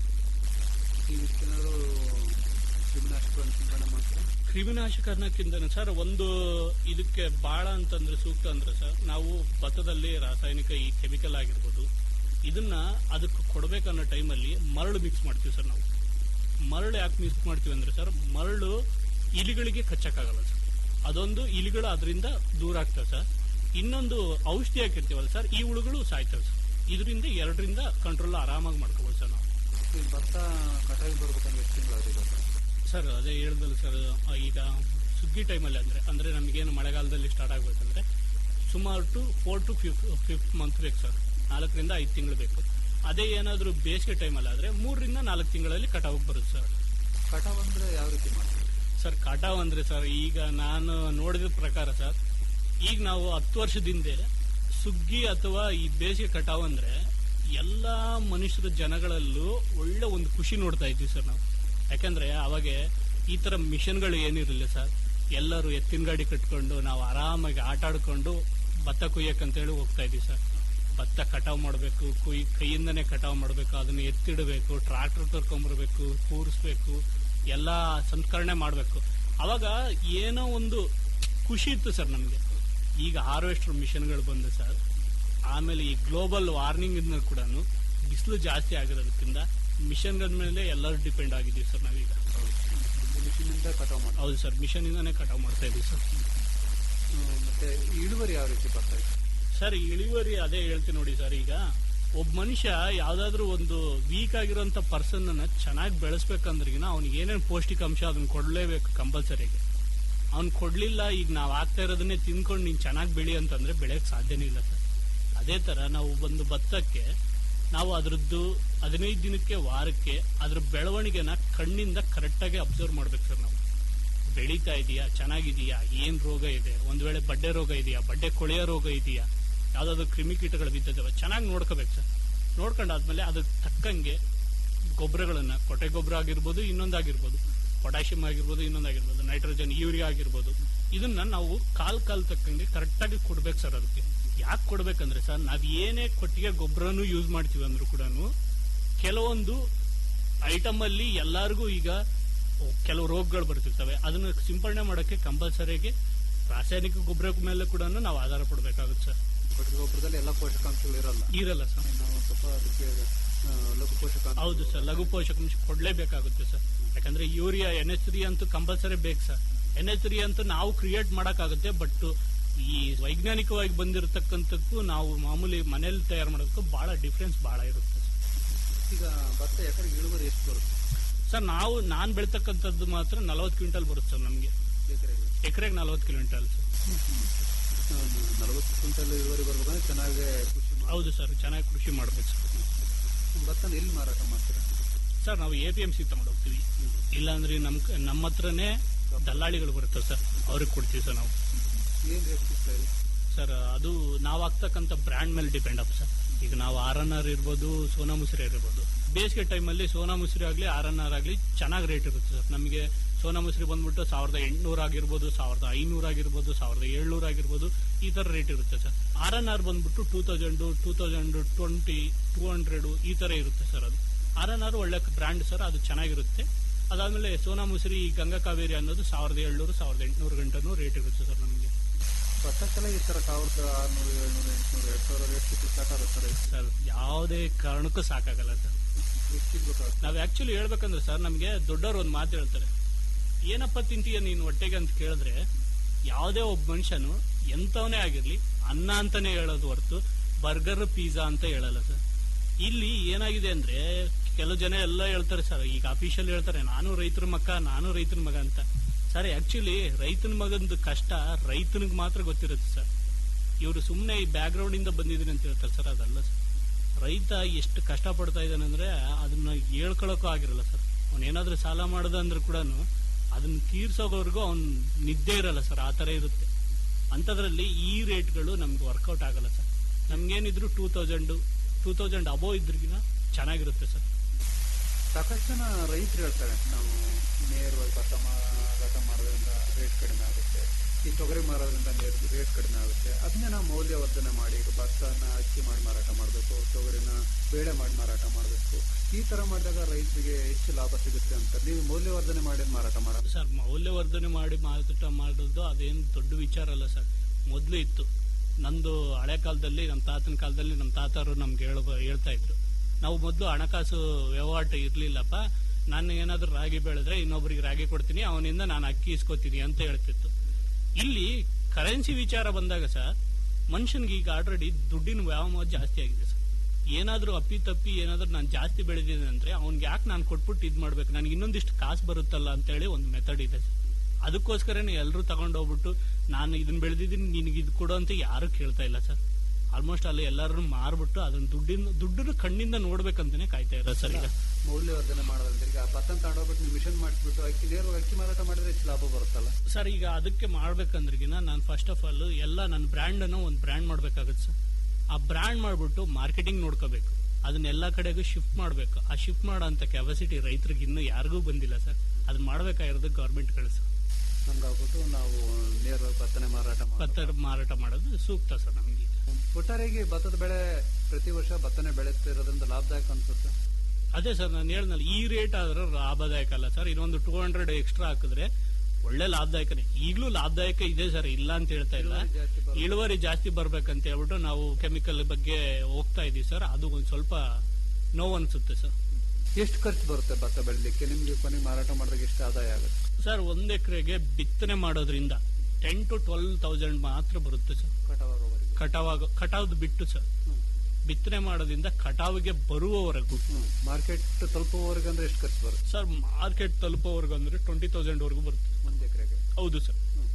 ಈ ವಿಸ್ತೀರ್ಣಗಳು ಕ್ರಿಮಿನಾಶಕಗಳನ್ನು ಸಿಂಪಡಣೆ ಮಾಡ್ತಾರೆ ಕ್ರಿಮಿನಾಶಕ ಅನ್ನೋಕ್ಕಿಂತ ಸರ್ ಒಂದು ಇದಕ್ಕೆ ಬಹಳ ಅಂತಂದ್ರೆ ಸೂಕ್ತ ಅಂದ್ರೆ ಸರ್ ನಾವು ಭತ್ತದಲ್ಲಿ ರಾಸಾಯನಿಕ ಈ ಕೆಮಿಕಲ್ ಆಗಿರ್ಬೋದು ಇದನ್ನ ಅದಕ್ಕೆ ಕೊಡ್ಬೇಕನ್ನೋ ಟೈಮಲ್ಲಿ ಮರಳು ಮಿಕ್ಸ್ ಮಾಡ್ತೀವಿ ಸರ್ ನಾವು ಮರಳು ಯಾಕೆ ಮಿಕ್ಸ್ ಮಾಡ್ತೀವಿ ಅಂದ್ರೆ ಸರ್ ಮರಳು ಇಲಿಗಳಿಗೆ ಕಚ್ಚಕ್ಕಾಗಲ್ಲ ಸರ್ ಅದೊಂದು ಇಲಿಗಳು ಅದರಿಂದ ದೂರ ಆಗ್ತವೆ ಸರ್ ಇನ್ನೊಂದು ಔಷಧಿ ಹಾಕಿರ್ತೀವಲ್ಲ ಸರ್ ಈ ಹುಳುಗಳು ಸಾಯ್ತವೆ ಸರ್ ಇದರಿಂದ ಎರಡರಿಂದ ಕಂಟ್ರೋಲ್ ಆರಾಮಾಗಿ ಮಾಡ್ಕೋಬೋದು ಸರ್ ನಾವು ಈ ಭತ್ತ ಕಟಾವಿ ಬರ್ಬೇಕಂದ್ರೆ ಎಷ್ಟು ತಿಂಗಳು ಸರ್ ಅದೇ ಹೇಳ್ದಲ್ಲ ಸರ್ ಈಗ ಸುಗ್ಗಿ ಟೈಮಲ್ಲಿ ಅಂದ್ರೆ ಅಂದ್ರೆ ನಮಗೇನು ಮಳೆಗಾಲದಲ್ಲಿ ಸ್ಟಾರ್ಟ್ ಆಗ್ಬೇಕಂದ್ರೆ ಸುಮಾರು two four to fifth fifth month ಬೇಕು ಸರ್ ನಾಲ್ಕರಿಂದ ಐದು ತಿಂಗಳು ಬೇಕು ಅದೇ ಏನಾದರೂ ಬೇಸಿಗೆ ಟೈಮಲ್ಲಿ ಆದ್ರೆ ಮೂರರಿಂದ ನಾಲ್ಕು ತಿಂಗಳಲ್ಲಿ ಕಟಾವ್ ಬರುತ್ತೆ ಸರ್ ಕಟಾವ್ ಅಂದ್ರೆ ಯಾವ ರೀತಿ ಮಾಡ್ತಾರೆ ಸರ್ ಕಟಾವ್ ಅಂದ್ರೆ ಸರ್ ಈಗ ನಾನು ನೋಡಿದ ಪ್ರಕಾರ ಸರ್ ಈಗ ನಾವು ಹತ್ತು ವರ್ಷದಿಂದ ಸುಗ್ಗಿ ಅಥವಾ ಈ ಬೇಸಿಗೆ ಕಟಾವ್ ಅಂದ್ರೆ ಎಲ್ಲಾ ಮನುಷ್ಯರ ಜನಗಳಲ್ಲೂ ಒಳ್ಳೆ ಒಂದು ಖುಷಿ ನೋಡ್ತಾ ಇದ್ವಿ ಸರ್ ನಾವು ಯಾಕಂದ್ರೆ ಅವಾಗ ಈ ತರ ಮಿಷನ್ಗಳು ಏನಿರಲಿಲ್ಲ ಸರ್ ಎಲ್ಲರೂ ಎತ್ತಿನ ಗಾಡಿ ಕಟ್ಕೊಂಡು ನಾವು ಆರಾಮಾಗಿ ಆಟ ಆಡ್ಕೊಂಡು ಭತ್ತ ಕುಯ್ಯಕ್ಕಂತೇಳಿ ಹೋಗ್ತಾ ಇದ್ವಿ ಸರ್ ಭತ್ತ ಕಟಾವ್ ಮಾಡಬೇಕು ಕುಯ್ ಕೈಯಿಂದನೇ ಕಟಾವ್ ಮಾಡಬೇಕು ಅದನ್ನ ಎತ್ತಿಡಬೇಕು ಟ್ರಾಕ್ಟರ್ ತರ್ಕೊಂಬರ್ಬೇಕು ಕೂರಿಸ್ಬೇಕು ಎಲ್ಲ ಸಂಸ್ಕರಣೆ ಮಾಡಬೇಕು ಅವಾಗ ಏನೋ ಒಂದು ಖುಷಿ ಇತ್ತು ಸರ್ ನಮಗೆ ಈಗ ಹಾರ್ವೆಸ್ಟರ್ ಮಿಷನ್ಗಳು ಬಂದು ಸರ್ ಆಮೇಲೆ ಈ ಗ್ಲೋಬಲ್ ವಾರ್ನಿಂಗ್ ಇಂದ ಕೂಡ ಬಿಸಿಲು ಜಾಸ್ತಿ ಆಗಿರೋದಕ್ಕಿಂತ ಮಿಷನ್ಗಳ ಮೇಲೆ ಎಲ್ಲರೂ ಡಿಪೆಂಡ್ ಆಗಿದ್ದೀವಿ ಸರ್ ನಾವೀಗ ಮಿಷಿನಿಂದ ಕಟಾವ್ ಮಾಡಿ ಹೌದು ಸರ್ ಮಿಷನ್ ಇಂದಾನೇ ಕಟಾವ್ ಮಾಡ್ತಾ ಇದೀವಿ ಸರ್ ಮತ್ತೆ ಇಳುವರಿ ಯಾವ ರೀತಿ ಬರ್ತಾ ಇದೆ ಸರ್ ಇಳುವರಿ ಅದೇ ಹೇಳ್ತೀನಿ ನೋಡಿ ಸರ್ ಈಗ ಒಬ್ಬ ಮನುಷ್ಯ ಯಾವ್ದಾದ್ರು ಒಂದು ವೀಕ್ ಆಗಿರೋಂಥ ಪರ್ಸನ್ ಅನ್ನ ಚೆನ್ನಾಗಿ ಬೆಳೆಸ್ಬೇಕಂದ್ರಿಗಿನ ಅವ್ನಿಗೆ ಏನೇನು ಪೌಷ್ಟಿಕಾಂಶ ಅದನ್ನ ಕೊಡಲೇಬೇಕು ಕಂಪಲ್ಸರಿಗೆ ಅವ್ನ್ ಕೊಡ್ಲಿಲ್ಲ ಈಗ ನಾವ್ ಆಗ್ತಾ ಇರೋದನ್ನೇ ತಿನ್ಕೊಂಡು ನೀನ್ ಚೆನ್ನಾಗಿ ಬೆಳಿ ಅಂತಂದ್ರೆ ಬೆಳೆಯಕ್ ಸಾಧ್ಯನೇ ಇಲ್ಲ ಸರ್ ಅದೇ ತರ ನಾವು ಒಂದು ಭತ್ತಕ್ಕೆ ನಾವು ಅದ್ರದ್ದು ಹದಿನೈದು ದಿನಕ್ಕೆ ವಾರಕ್ಕೆ ಅದ್ರ ಬೆಳವಣಿಗೆನ ಕಣ್ಣಿಂದ ಕರೆಕ್ಟಾಗಿ ಅಬ್ಸರ್ವ್ ಮಾಡ್ಬೇಕು ಸರ್ ನಾವು ಬೆಳೀತಾ ಇದೆಯಾ ಚೆನ್ನಾಗಿದೆಯಾ ಏನ್ ರೋಗ ಇದೆ ಒಂದ್ ವೇಳೆ ಬಡ್ಡೆ ರೋಗ ಇದೆಯಾ ಬಡ್ಡೆ ಕೊಳೆಯ ರೋಗ ಇದೆಯಾ ಯಾವ್ದಾದ್ರು ಕ್ರಿಮಿಕೀಟಗಳು ಬಿದ್ದಿದ್ದಾವೆ ಚೆನ್ನಾಗಿ ನೋಡ್ಕೋಬೇಕು ಸರ್ ನೋಡ್ಕೊಂಡಾದ್ಮೇಲೆ ಅದಕ್ಕೆ ತಕ್ಕಂಗೆ ಗೊಬ್ಬರಗಳನ್ನ ಕೊಟ್ಟೆ ಗೊಬ್ಬರ ಆಗಿರ್ಬೋದು ಇನ್ನೊಂದಾಗಿರ್ಬೋದು ಪೊಟ್ಯಾಷಿಯಂ ಆಗಿರ್ಬೋದು ಇನ್ನೊಂದಾಗಿರ್ಬೋದು ನೈಟ್ರೋಜನ್ ಯೂರಿಯಾ ಆಗಿರ್ಬೋದು ಇದನ್ನ ನಾವು ಕಾಲ್ ಕಾಲ್ ತಕ್ಕಂಗೆ ಕರೆಕ್ಟಾಗಿ ಕೊಡ್ಬೇಕು ಸರ್ ಅದಕ್ಕೆ ಯಾಕೆ ಕೊಡ್ಬೇಕಂದ್ರೆ ಸರ್ ನಾವ್ ಏನೇ ಕೊಟ್ಟಿಗೆ ಗೊಬ್ಬರನು ಯೂಸ್ ಮಾಡ್ತೀವಿ ಅಂದ್ರೂ ಕೂಡ ಕೆಲವೊಂದು ಐಟಮ್ ಅಲ್ಲಿ ಎಲ್ಲಾರ್ಗೂ ಈಗ ಕೆಲವು ರೋಗಗಳು ಬರ್ತಿರ್ತವೆ ಅದನ್ನ ಸಿಂಪಡಣೆ ಮಾಡೋಕ್ಕೆ ಕಂಪಲ್ಸರಿಗೆ ರಾಸಾಯನಿಕ ಗೊಬ್ಬರ ಮೇಲೆ ಕೂಡ ನಾವು ಆಧಾರ ಪಡಬೇಕಾಗುತ್ತೆ ಸರ್ ಕೊಟ್ಟಿಗೆ ಗೊಬ್ಬರದಲ್ಲಿ ಎಲ್ಲ ಪೋಷಕಾಂಶಗಳು ಇರಲ್ಲ ಇರಲ್ಲ ಸರ್ ನಾವು ಸ್ವಲ್ಪ ಅದಕ್ಕೆ ಆ, ಲಘು ಪೋಷಕಾಂಶ ಹೌದು ಸರ್ ಲಘು ಪೋಷಕಾಂಶ ಕೊಡ್ಲೇಬೇಕಾಗುತ್ತೆ ಸರ್ ಯಾಕಂದ್ರೆ ಯೂರಿಯಾ ಎನ್ ಎಚ್ ತ್ರೀ ಅಂತೂ ಕಂಪಲ್ಸರಿ ಬೇಕು ಸರ್ ಎನ್ ಎಚ್ ತ್ರೀ ಅಂತೂ ನಾವು ಕ್ರಿಯೇಟ್ ಮಾಡಕ್ಕಾಗುತ್ತೆ ಬಟ್ ಈ ವೈಜ್ಞಾನಿಕವಾಗಿ ಬಂದಿರತಕ್ಕಂಥಕ್ಕೂ ನಾವು ಮಾಮೂಲಿ ಮನೇಲಿ ತಯಾರು ಮಾಡೋದಕ್ಕೂ ಬಹಳ ಡಿಫ್ರೆನ್ಸ್ ಬಹಳ ಇರುತ್ತೆ ಸರ್. ಈಗ ಭತ್ತ ಎಕರೆಗೆ ಇಳುವರಿ ಎಷ್ಟು ಬರುತ್ತೆ ಸರ್ ನಾವು ನಾನ್ ಬೆಳ್ತಕ್ಕಂಥದ್ದು ಮಾತ್ರ ನಲವತ್ತು ಕ್ವಿಂಟಲ್ ಬರುತ್ತೆ ಸರ್ ನಮಗೆ ಎಕರೆಗೆ ಎಕರೆಗೆ ನಲವತ್ತು ಕ್ವಿಂಟಲ್ ಸರ್ ನಲವತ್ತು ಕ್ವಿಂಟಲ್ ಇಳುವರಿ ಬರ್ಬೇಕಂದ್ರೆ ಚೆನ್ನಾಗಿ ಕೃಷಿ ಮಾಡಿ ಹೌದು ಸರ್ ಚೆನ್ನಾಗಿ ಕೃಷಿ ಮಾಡ್ಬೇಕು ಸರ್ ಭತ್ತನ ಎಲ್ಲಿ ಮಾರಾಟ ಮಾಡ್ತೀರಾ ಸರ್ ನಾವು ಎ ಪಿ ಎಂ ಸಿ ತಗೊಂಡು ಹೋಗ್ತೀವಿ ಇಲ್ಲಾಂದ್ರೆ ನಮ್ ನಮ್ಮ ಹತ್ರನೇ ದಲ್ಲಾಳಿಗಳು ಬರ್ತವೆ ಸರ್ ಅವ್ರಿಗೆ ಕೊಡ್ತೀವಿ ಸರ್ ನಾವು ಏನ್ ರೇಟ್ ಸಿಗ್ತಾ ಇದೆ ಸರ್ ಅದು ನಾವು ಹಾಕ್ತಕ್ಕಂಥ ಬ್ರ್ಯಾಂಡ್ ಮೇಲೆ ಡಿಪೆಂಡ್ ಅಪ್ ಸರ್ ಈಗ ನಾವು ಆರ್ ಎನ್ ಆರ್ ಇರ್ಬೋದು ಸೋನಾ ಮುಸ್ರಿ ಇರ್ಬೋದು ಬೇಸಿಗೆ ಟೈಮಲ್ಲಿ ಸೋನಾ ಮುಸ್ರಿ ಆಗಲಿ ಆರ್ ಎನ್ ಆರ್ ಆಗಲಿ ಚೆನ್ನಾಗಿ ರೇಟ್ ಇರುತ್ತೆ ಸರ್ ನಮಗೆ ಸೋನಾ ಮುಸ್ರಿ ಬಂದ್ಬಿಟ್ಟು ಸಾವಿರದ ಎಂಟುನೂರು ಆಗಿರ್ಬೋದು ಸಾವಿರದ ಐನೂರು ಆಗಿರ್ಬೋದು ಸಾವಿರದ ಏಳ್ನೂರು ಆಗಿರ್ಬೋದು ಈ ಥರ ರೇಟ್ ಇರುತ್ತೆ ಸರ್ ಆರ್ ಎನ್ ಆರ್ ಬಂದ್ಬಿಟ್ಟು two thousand two thousand twenty two hundred ಈ ಥರ ಇರುತ್ತೆ ಸರ್ ಅದು ಆರ್ ಎನ್ ಆರ್ ಒಳ್ಳೆ ಬ್ರ್ಯಾಂಡ್ ಸರ್ ಅದು ಚೆನ್ನಾಗಿರುತ್ತೆ ಅದಾದಮೇಲೆ ಸೋನಾ ಮುಸ್ರಿ ಗಂಗಾ ಕಾವೇರಿ ಅನ್ನೋದು ಸಾವಿರದ ಏಳ್ನೂರು ಸಾವಿರದ ಎಂಟುನೂರು ಗಂಟನೂ ರೇಟ್ ಇರುತ್ತೆ ಸರ್ ನಮಗೆ ಭತ್ತಕ್ಕೆಲ್ಲ ಈ ತರ ಸಾವಿರದ ಆರ್ನೂರು ಏಳ್ನೂರು ಎಂಟ್ನೂರು ಎರಡ್ ಸಾವಿರ ರೇಟ್ ಸಿಕ್ಕಿ ಸಾಕಾಗುತ್ತೆ ಸರ್ ಯಾವುದೇ ಕಾರಣಕ್ಕೂ ಸಾಕಾಗಲ್ಲ ಸರ್ ಎಷ್ಟು ಸಿಗ್ಬೇಕಾಗುತ್ತೆ ನಾವ್ ಆಕ್ಚುಲಿ ಹೇಳ್ಬೇಕಂದ್ರೆ ಸರ್ ನಮ್ಗೆ ದೊಡ್ಡವ್ರು ಒಂದು ಮಾತು ಹೇಳ್ತಾರೆ ಏನಪ್ಪ ತಿಂತೀಯ ನೀನು ಹೊಟ್ಟೆಗೆ ಅಂತ ಕೇಳಿದ್ರೆ ಯಾವುದೇ ಒಬ್ಬ ಮನುಷ್ಯನು ಎಂತವನೇ ಆಗಿರ್ಲಿ ಅನ್ನ ಅಂತಾನೆ ಹೇಳೋದು ಹೊರತು ಬರ್ಗರ್ ಪಿಜ್ಜಾ ಅಂತ ಹೇಳಲ್ಲ ಸರ್ ಇಲ್ಲಿ ಏನಾಗಿದೆ ಅಂದ್ರೆ ಕೆಲವು ಜನ ಎಲ್ಲ ಹೇಳ್ತಾರೆ ಸರ್ ಈಗ ಅಫಿಷಿಯಲ್ ಹೇಳ್ತಾರೆ ನಾನು ರೈತರ ಮಕ್ಕ ನಾನು ರೈತನ ಮಗ ಅಂತ ಸರ್ ಆಕ್ಚುಲಿ ರೈತನ ಮಗಂದು ಕಷ್ಟ ರೈತನಿಗೆ ಮಾತ್ರ ಗೊತ್ತಿರುತ್ತೆ ಸರ್ ಇವರು ಸುಮ್ಮನೆ ಈ ಬ್ಯಾಕ್ ಗ್ರೌಂಡ್ ಇಂದ ಬಂದಿದ್ದೀನಿ ಅಂತ ಹೇಳ್ತಾರೆ ಸರ್ ಅದಲ್ಲ ಸರ್ ರೈತ ಎಷ್ಟು ಕಷ್ಟ ಪಡ್ತಾ ಇದ್ದಾನೆ ಅಂದ್ರೆ ಅದನ್ನ ಹೇಳ್ಕೊಳಕ್ಕೂ ಆಗಿರಲ್ಲ ಸರ್ ಅವ್ನು ಏನಾದ್ರೂ ಸಾಲ ಮಾಡ್ದ ಅಂದ್ರೆ ಕೂಡ ಅದನ್ನ ತೀರ್ಸೋವರೆಗೂ ಅವ್ನ್ ನಿದ್ದೆ ಇರಲ್ಲ ಸರ್ ಆ ತರ ಇರುತ್ತೆ ಅಂಥದ್ರಲ್ಲಿ ಈ ರೇಟ್ಗಳು ನಮ್ಗೆ ವರ್ಕೌಟ್ ಆಗಲ್ಲ ಸರ್ ನಮ್ಗೇನಿದ್ರು two thousand two thousand above ಇದ್ರಿಗಿನ ಚೆನ್ನಾಗಿರುತ್ತೆ ಸರ್ ಸಾಕಷ್ಟು ಜನ ರೈತರು ಹೇಳ್ತಾರೆ ನಾವು ನೇರವಾಗಿ ಭತ್ತ ಮಾರಾಟ ಮಾಡೋದ್ರಿಂದ ರೇಟ್ ಕಡಿಮೆ ಆಗುತ್ತೆ ಈ ತೊಗರಿ ಮಾರೋದ್ರಿಂದ ರೇಟ್ ಕಡಿಮೆ ಆಗುತ್ತೆ ಅದನ್ನೇ ನಾವು ಮೌಲ್ಯವರ್ಧನೆ ಮಾಡಿ ಈಗ ಭತ್ತನ ಅಕ್ಕಿ ಮಾಡಿ ಮಾರಾಟ ಮಾಡಬೇಕು ತೊಗರಿನ ಬೇಳೆ ಮಾಡಿ ಮಾರಾಟ ಮಾಡಬೇಕು ಈ ತರ ಮಾಡಿದಾಗ ರೈತರಿಗೆ ಹೆಚ್ಚು ಲಾಭ ಸಿಗುತ್ತೆ ಅಂತ ನೀವು ಮೌಲ್ಯವರ್ಧನೆ ಮಾಡಿ ಮಾರಾಟ ಮಾಡೋದು ಸರ್ ಮೌಲ್ಯವರ್ಧನೆ ಮಾಡಿ ಮಾರಾಟ ಮಾಡೋದು ಅದೇನು ದೊಡ್ಡ ವಿಚಾರ ಅಲ್ಲ ಸರ್ ಮೊದಲು ಇತ್ತು ನಂದು ಹಳೆ ಕಾಲದಲ್ಲಿ ನಮ್ಮ ತಾತನ ಕಾಲದಲ್ಲಿ ನಮ್ಮ ತಾತರು ನಮ್ಗೆ ಹೇಳ ಹೇಳ್ತಾ ಇದ್ರು ನಾವು ಮೊದಲು ಹಣಕಾಸು ವ್ಯವಹಾರ ಇರ್ಲಿಲ್ಲಪ್ಪ ನಾನು ಏನಾದ್ರೂ ರಾಗಿ ಬೆಳೆದ್ರೆ ಇನ್ನೊಬ್ರಿಗೆ ರಾಗಿ ಕೊಡ್ತೀನಿ ಅವನಿಂದ ನಾನು ಅಕ್ಕಿ ಇಸ್ಕೊತೀನಿ ಅಂತ ಹೇಳ್ತಿತ್ತು ಇಲ್ಲಿ ಕರೆನ್ಸಿ ವಿಚಾರ ಬಂದಾಗ ಸರ್ ಮನುಷ್ಯನ್ಗೆ ಈಗ ಆಲ್ರೆಡಿ ದುಡ್ಡಿನ ವ್ಯಾಮೋಹ ಜಾಸ್ತಿ ಆಗಿದೆ ಸರ್ ಏನಾದ್ರೂ ಅಪ್ಪಿ ತಪ್ಪಿ ಏನಾದ್ರೂ ನಾನು ಜಾಸ್ತಿ ಬೆಳೆದಿದ್ದೀನಿ ಅಂದ್ರೆ ಅವ್ನ್ಗೆ ಯಾಕೆ ನಾನು ಕೊಟ್ಬಿಟ್ಟು ಇದ್ ಮಾಡ್ಬೇಕು ನನಗೆ ಇನ್ನೊಂದಿಷ್ಟು ಕಾಸು ಬರುತ್ತಲ್ಲ ಅಂತ ಹೇಳಿ ಒಂದು ಮೆಥಡ್ ಇದೆ ಸರ್ ಅದಕ್ಕೋಸ್ಕರನೇ ಎಲ್ಲರೂ ತಗೊಂಡೋಗ್ಬಿಟ್ಟು ನಾನು ಇದನ್ನ ಬೆಳೆದಿದ್ದೀನಿ ನಿನಗೆ ಇದು ಕೊಡು ಅಂತ ಯಾರು ಕೇಳ್ತಾ ಇಲ್ಲ ಸರ್ ಆಲ್ಮೋಸ್ಟ್ ಅಲ್ಲಿ ಎಲ್ಲರೂ ಮಾರ್ಬಿಟ್ಟು ಅದನ್ನ ದುಡ್ಡಿನ ದುಡ್ಡನ್ನು ಕಣ್ಣಿಂದ ನೋಡ್ಬೇಕಂತಾನೆ ಕಾಯ್ತಾ ಇರೋ ಸರ್ ಈಗ ಮೌಲ್ಯವರ್ಧನೆ ಮಾಡೋದಂದ್ರೆ ಈಗ ಭತ್ತ ತಗೊಂಡೋಗ್ಬಿಟ್ಟು ನೀವು ಮಿಷನ್ ಮಾಡಿಸ್ಬಿಟ್ಟು ಅಕ್ಕಿ ನೇರವಾಗಿ ಅಕ್ಕಿ ಮಾರಾಟ ಮಾಡಿದ್ರೆ ಹೆಚ್ಚು ಲಾಭ ಬರುತ್ತಲ್ಲ ಸರ್ ಈಗ ಅದಕ್ಕೆ ಮಾಡ್ಬೇಕಂದ್ರಿಗಿನ ನಾನು ಫಸ್ಟ್ ಆಫ್ ಆಲ್ ಎಲ್ಲ ನನ್ನ ಬ್ರ್ಯಾಂಡ್ ಅನ್ನು ಒಂದು ಬ್ರ್ಯಾಂಡ್ ಮಾಡ್ಬೇಕಾಗುತ್ತೆ ಸರ್ ಆ ಬ್ರ್ಯಾಂಡ್ ಮಾಡ್ಬಿಟ್ಟು ಮಾರ್ಕೆಟಿಂಗ್ ನೋಡ್ಕೋಬೇಕು ಅದನ್ನ ಎಲ್ಲಾ ಕಡೆಗೂ ಶಿಫ್ಟ್ ಮಾಡಬೇಕು ಆ ಶಿಫ್ಟ್ ಮಾಡೋ ಅಂತ ಕೆಪಾಸಿಟಿ ರೈತರಿಗೆ ಇನ್ನೂ ಯಾರಿಗೂ ಬಂದಿಲ್ಲ ಸರ್ ಅದನ್ನ ಮಾಡ್ಬೇಕಾಗಿರೋದು ಗೌರ್ಮೆಂಟ್ಗಳು ಸರ್ ಹಂಗಾಗ್ಬಿಟ್ಟು ನಾವು ನೇರವಾಗಿ ಭತ್ತನೆ ಮಾರಾಟ ಮಾಡಿ ಭತ್ತ ಮಾರಾಟ ಮಾಡೋದು ಸೂಕ್ತ ಸರ್ ನಮಗೆ ಒಟ್ಟಾರೆಯಾಗಿ ಭತ್ತದ ಬೆಳೆ ಪ್ರತಿ ವರ್ಷ ಭತ್ತನೆ ಬೆಳೆತಿರೋದ್ರಿಂದ ಲಾಭದಾಯಕ ಅನ್ಸುತ್ತೆ ಅದೇ ಸರ್ ನಾನು ಹೇಳಿದ್ನಲ್ಲ ಈ ರೇಟ್ ಆದ್ರೆ ಲಾಭದಾಯಕ ಅಲ್ಲ ಸರ್ ಇನ್ನೊಂದು ಟೂ ಹಂಡ್ರೆಡ್ ಎಕ್ಸ್ಟ್ರಾ ಹಾಕಿದ್ರೆ ಒಳ್ಳೆ ಲಾಭದಾಯಕನೇ ಈಗಲೂ ಲಾಭದಾಯಕ ಇದೆ ಸರ್ ಇಲ್ಲ ಅಂತ ಹೇಳ್ತಾ ಇಲ್ಲ ಇಳುವರಿ ಜಾಸ್ತಿ ಬರ್ಬೇಕಂತ ಹೇಳ್ಬಿಟ್ಟು ನಾವು ಕೆಮಿಕಲ್ ಬಗ್ಗೆ ಹೋಗ್ತಾ ಇದೀವಿ ಸರ್ ಅದು ಒಂದ್ ಸ್ವಲ್ಪ ನೋವು ಅನ್ಸುತ್ತೆ ಸರ್ ಎಷ್ಟು ಖರ್ಚು ಬರುತ್ತೆ ಭತ್ತ ಬೆಳಿಲಿಕ್ಕೆ ನಿಮ್ಗೆ ಕೊನೆಗೆ ಮಾರಾಟ ಮಾಡಿದಾಗ ಎಷ್ಟು ಆದಾಯ ಆಗುತ್ತೆ ಸರ್ ಒಂದ್ ಎಕರೆಗೆ ಬಿತ್ತನೆ ಮಾಡೋದ್ರಿಂದ ಟೆನ್ ಟು ಟ್ವೆಲ್ ತೌಸಂಡ್ ಮಾತ್ರ ಬರುತ್ತೆ ಸರ್ ಕಟಾವಾಗೋವರೆಗೆ ಕಟಾವಾಗ ಕಟಾವ್ದು ಬಿಟ್ಟು ಸರ್ ಬಿತ್ತನೆ ಮಾಡೋದ್ರಿಂದ ಕಟಾವಿಗೆ ಬರುವವರೆಗೂ ಮಾರ್ಕೆಟ್ ತಲುಪುವವರೆಗೆ ಅಂದ್ರೆ ಎಷ್ಟು ಖರ್ಚು ಬರುತ್ತೆ ಸರ್ ಮಾರ್ಕೆಟ್ ತಲುಪೋವರೆಗೂ ಅಂದ್ರೆ ಟ್ವೆಂಟಿ ತೌಸಂಡ್ ವರೆಗೂ ಬರುತ್ತೆ ಒಂದ್ ಎಕರೆಗೆ ಹೌದು ಸರ್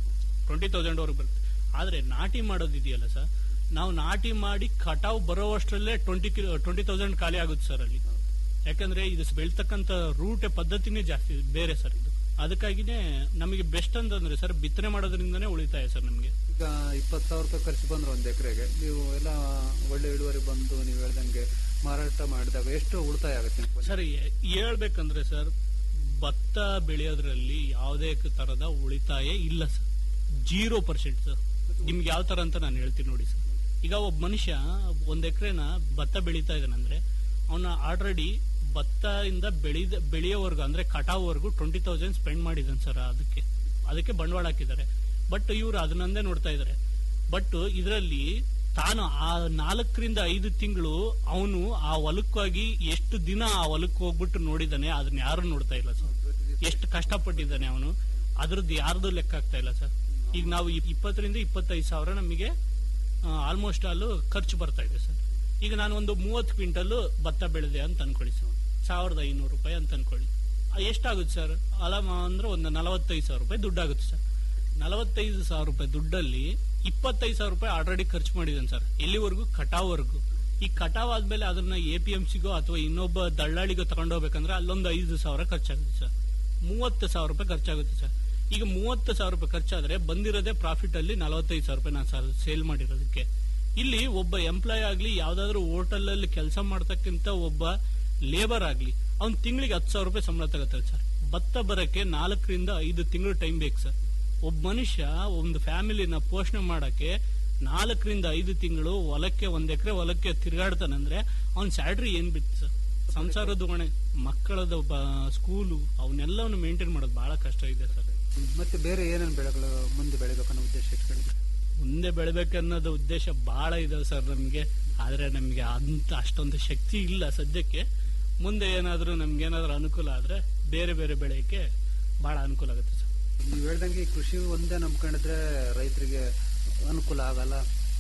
ಟ್ವೆಂಟಿ ತೌಸಂಡ್ ವರೆಗೆ ಬರುತ್ತೆ ಆದ್ರೆ ನಾಟಿ ಮಾಡೋದಿದೆಯಲ್ಲ ಸರ್ ನಾವು ನಾಟಿ ಮಾಡಿ ಕಟಾವ್ ಬರೋವಷ್ಟರಲ್ಲೇ ಟ್ವೆಂಟಿ ಟ್ವೆಂಟಿ ತೌಸಂಡ್ ಖಾಲಿ ಆಗುತ್ತೆ ಸರ್ ಅಲ್ಲಿ ಯಾಕಂದ್ರೆ ಇದು ಬೆಳ್ತಕ್ಕಂತ ರೂಟ್ ಪದ್ಧತಿನೇ ಜಾಸ್ತಿ ಬೇರೆ ಸರ್ ಇದು ಅದಕ್ಕಾಗಿನೇ ನಮಗೆ ಬೆಸ್ಟ್ ಅಂತಂದ್ರೆ ಸರ್ ಬಿತ್ತನೆ ಮಾಡೋದ್ರಿಂದನೇ ಉಳಿತಾಯ ಸರ್ ನಮಗೆ ಈಗ ಇಪ್ಪತ್ತು ಸಾವಿರ ರೂಪಾಯಿ ಖರ್ಚು ಬಂದ್ರೆ ಒಂದ್ ಎಕರೆಗೆ ನೀವು ಎಲ್ಲ ಒಳ್ಳೆ ಇಳುವರಿ ಬಂದು ನೀವು ಹೇಳ್ದಂಗೆ ಮಾರಾಟ ಮಾಡಿದಾಗ ಎಷ್ಟು ಉಳಿತಾಯ ಆಗುತ್ತೆ ನಿಮ್ಗೆ? ಸರ್ ಹೇ- ಹೇಳ್ಬೇಕಂದ್ರೆ ಸರ್ ಭತ್ತ ಬೆಳೆಯೋದ್ರಲ್ಲಿ ಯಾವುದೇ ತರದ ಉಳಿತಾಯ ಇಲ್ಲ ಸರ್ ಜೀರೋ ಪರ್ಸೆಂಟ್ ಸರ್ ನಿಮ್ಗೆ ಯಾವ ತರ ಅಂತ ನಾನು ಹೇಳ್ತೀನಿ ನೋಡಿ ಸರ್ ಈಗ ಒಬ್ಬ ಮನುಷ್ಯ ಒಂದ್ ಎಕರೆನ ಭತ್ತ ಬೆಳೀತಾ ಇದ್ದಾನಂದ್ರೆ ಅವನ ಆಲ್ರೆಡಿ ಭತ್ತ ಇಂದ ಬೆಳೆದ ಬೆಳೆಯೋವರೆಗೂ ಅಂದ್ರೆ ಕಟಾವ್ವರೆಗೂ ಟ್ವೆಂಟಿ ತೌಸಂಡ್ ಸ್ಪೆಂಡ್ ಮಾಡಿದಾನೆ ಸರ್ ಅದಕ್ಕೆ ಅದಕ್ಕೆ ಬಂಡವಾಳ ಹಾಕಿದ್ದಾರೆ ಬಟ್ ಇವರು ಅದನ್ನಂದೇ ನೋಡ್ತಾ ಇದ್ದಾರೆ ಬಟ್ ಇದರಲ್ಲಿ ತಾನು ಆ ನಾಲ್ಕರಿಂದ ಐದು ತಿಂಗಳು ಅವನು ಆ ಹೊಲಕ್ಕಾಗಿ ಎಷ್ಟು ದಿನ ಆ ಹೊಲಕ್ಕೆ ಹೋಗ್ಬಿಟ್ಟು ನೋಡಿದಾನೆ ಅದನ್ನ ಯಾರು ನೋಡ್ತಾ ಇಲ್ಲ ಸರ್ ಎಷ್ಟು ಕಷ್ಟಪಟ್ಟಿದ್ದಾನೆ ಅವನು ಅದ್ರದ್ದು ಯಾರ್ದು ಲೆಕ್ಕ ಆಗ್ತಾ ಇಲ್ಲ ಸರ್ ಈಗ ನಾವು ಇಪ್- ಇಪ್ಪತ್ತರಿಂದ ಇಪ್ಪತ್ತೈದು ಸಾವಿರ ನಮಗೆ ಆಲ್ಮೋಸ್ಟ್ ಅಲ್ಲೂ ಖರ್ಚು ಬರ್ತಾ ಇದೆ ಸರ್ ಈಗ ನಾನು ಒಂದು ಮೂವತ್ತು ಕ್ವಿಂಟಲ್ ಭತ್ತ ಬೆಳೆದೆ ಅಂತ ಅನ್ಕೊಳ್ಳಿ ಸರ್ ಸಾವಿರದ ಐನೂರು ರೂಪಾಯಿ ಅಂತ ಅನ್ಕೊಳ್ಳಿ ಆ, ಎಷ್ಟಾಗುತ್ತೆ ಸರ್ ಅಲಮ ಅಂದ್ರೆ ಒಂದು ನಲವತ್ತೈದು ಸಾವಿರ ರೂಪಾಯಿ ದುಡ್ಡಾಗುತ್ತೆ ಸರ್ ನಲವತ್ತೈದು ಸಾವಿರ ರೂಪಾಯಿ ದುಡ್ಡಲ್ಲಿ ಇಪ್ಪತ್ತೈದು ಸಾವಿರ ರೂಪಾಯಿ ಆಲ್ರೆಡಿ ಖರ್ಚು ಮಾಡಿದ್ದಾನೆ ಸರ್ ಎಲ್ಲಿವರೆಗೂ ಕಟಾವ್ವರೆಗೂ ಈ ಕಟಾವ್ ಆದ್ಮೇಲೆ ಅದನ್ನ ಎ ಪಿ ಎಂ ಸಿಗೋ ಅಥವಾ ಇನ್ನೊಬ್ಬ ದಳ್ಳಾಳಿಗೋ ತಗೊಂಡೋಗ್ಬೇಕಂದ್ರೆ ಅಲ್ಲೊಂದು ಐದು ಸಾವಿರ ಖರ್ಚಾಗುತ್ತೆ ಸರ್ ಮೂವತ್ತು ಸಾವಿರ ರೂಪಾಯಿ ಖರ್ಚಾಗುತ್ತೆ ಸರ್ ಈಗ ಮೂವತ್ತು ಸಾವಿರ ರೂಪಾಯಿ ಖರ್ಚಾದ್ರೆ ಬಂದಿರೋದೇ ಪ್ರಾಫಿಟ್ ಅಲ್ಲಿ ನಲವತ್ತೈದು ಸಾವಿರ ರೂಪಾಯಿ ನಾನು ಸರ್ ಸೇಲ್ ಮಾಡಿರೋದಕ್ಕೆ ಇಲ್ಲಿ ಒಬ್ಬ ಎಂಪ್ಲಾಯ್ ಆಗ್ಲಿ ಯಾವ್ದಾದ್ರು ಹೋಟೆಲ್ ಅಲ್ಲಿ ಕೆಲಸ ಮಾಡ್ತಕ್ಕಂತ ಒಬ್ಬ ಲೇಬರ್ ಆಗ್ಲಿ ಅವ್ನ್ ತಿಂಗಳಿಗೆ ಹತ್ತು ಸಾವಿರ ರೂಪಾಯಿ ಸಂಬಳ ತಗೋತಾರೆ ಸರ್ ಭತ್ತ ಬರಕ್ಕೆ ನಾಲ್ಕರಿಂದ ಐದು ತಿಂಗಳು ಟೈಮ್ ಬೇಕು ಸರ್ ಒಬ್ಬ ಮನುಷ್ಯ ಒಂದು ಫ್ಯಾಮಿಲಿನ ಪೋಷಣೆ ಮಾಡಕ್ಕೆ ನಾಲ್ಕರಿಂದ ಐದು ತಿಂಗಳು ಹೊಲಕ್ಕೆ ಒಂದ್ ಎಕರೆ ಹೊಲಕ್ಕೆ ತಿರುಗಾಡ್ತಾನಂದ್ರೆ ಅವ್ನ ಸ್ಯಾಲ್ರಿ ಏನ್ ಬಿತ್ತು ಸರ್ ಸಂಸಾರದ ಹೊಣೆ ಮಕ್ಕಳದ ಸ್ಕೂಲು ಅವನ್ನೆಲ್ಲವನ್ನು ಮೇಂಟೈನ್ ಮಾಡೋದು ಬಹಳ ಕಷ್ಟ ಇದೆ ಸರ್ ಮತ್ತೆ ಬೇರೆ ಏನೇನು ಬೆಳೆಗಳು ಮುಂದೆ ಬೆಳಿಬೇಕನ್ನೋ ಉದ್ದೇಶ ಇಟ್ಕೊಂಡಿದ್ದೀರಿ ಮುಂದೆ ಬೆಳಿಬೇಕನ್ನೋದು ಉದ್ದೇಶ ಬಹಳ ಇದಾವೆ ಸರ್ ನಮ್ಗೆ ಆದ್ರೆ ನಮ್ಗೆ ಅಂತ ಅಷ್ಟೊಂದು ಶಕ್ತಿ ಇಲ್ಲ ಸದ್ಯಕ್ಕೆ ಮುಂದೆ ಏನಾದ್ರೂ ನಮ್ಗೆ ಏನಾದ್ರೂ ಅನುಕೂಲ ಆದ್ರೆ ಬೇರೆ ಬೇರೆ ಬೆಳೆಯಕ್ಕೆ ಬಹಳ ಅನುಕೂಲ ಆಗುತ್ತೆ ಸರ್ ನೀವು ಹೇಳ್ದಂಗೆ ಈ ಕೃಷಿ ಒಂದೇ ನಂಬ್ಕೊಂಡಿದ್ರೆ ರೈತರಿಗೆ ಅನುಕೂಲ ಆಗಲ್ಲ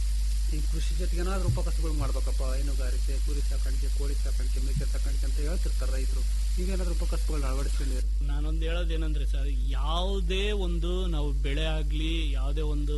ಈ ಕೃಷಿ ಜೊತೆಗೆ ಏನಾದ್ರು ಉಪಕಸಗಳು ಮಾಡ್ಬೇಕಪ್ಪ ಹೈನುಗಾರಿಕೆ ಕುರಿ ಸಾಕಾಣಿಕೆ ಕೋಳಿ ಸಾಕಾಣಿಕೆ ಮೇಕೆ ಸಾಕಾಣಿಕೆ ಅಂತ ಹೇಳ್ತಿರ್ತಾರೆ ರೈತರು ನೀವೇನಾದ್ರೂ ಉಪಕಸಗಳನ್ನ ಅಳವಡಿಸ್ಕೊಂಡಿದ್ದೀರಿ ನಾನೊಂದು ಹೇಳೋದೇನಂದ್ರೆ ಸರ್ ಯಾವುದೇ ಒಂದು ನಾವು ಬೆಳೆ ಆಗ್ಲಿ ಯಾವುದೇ ಒಂದು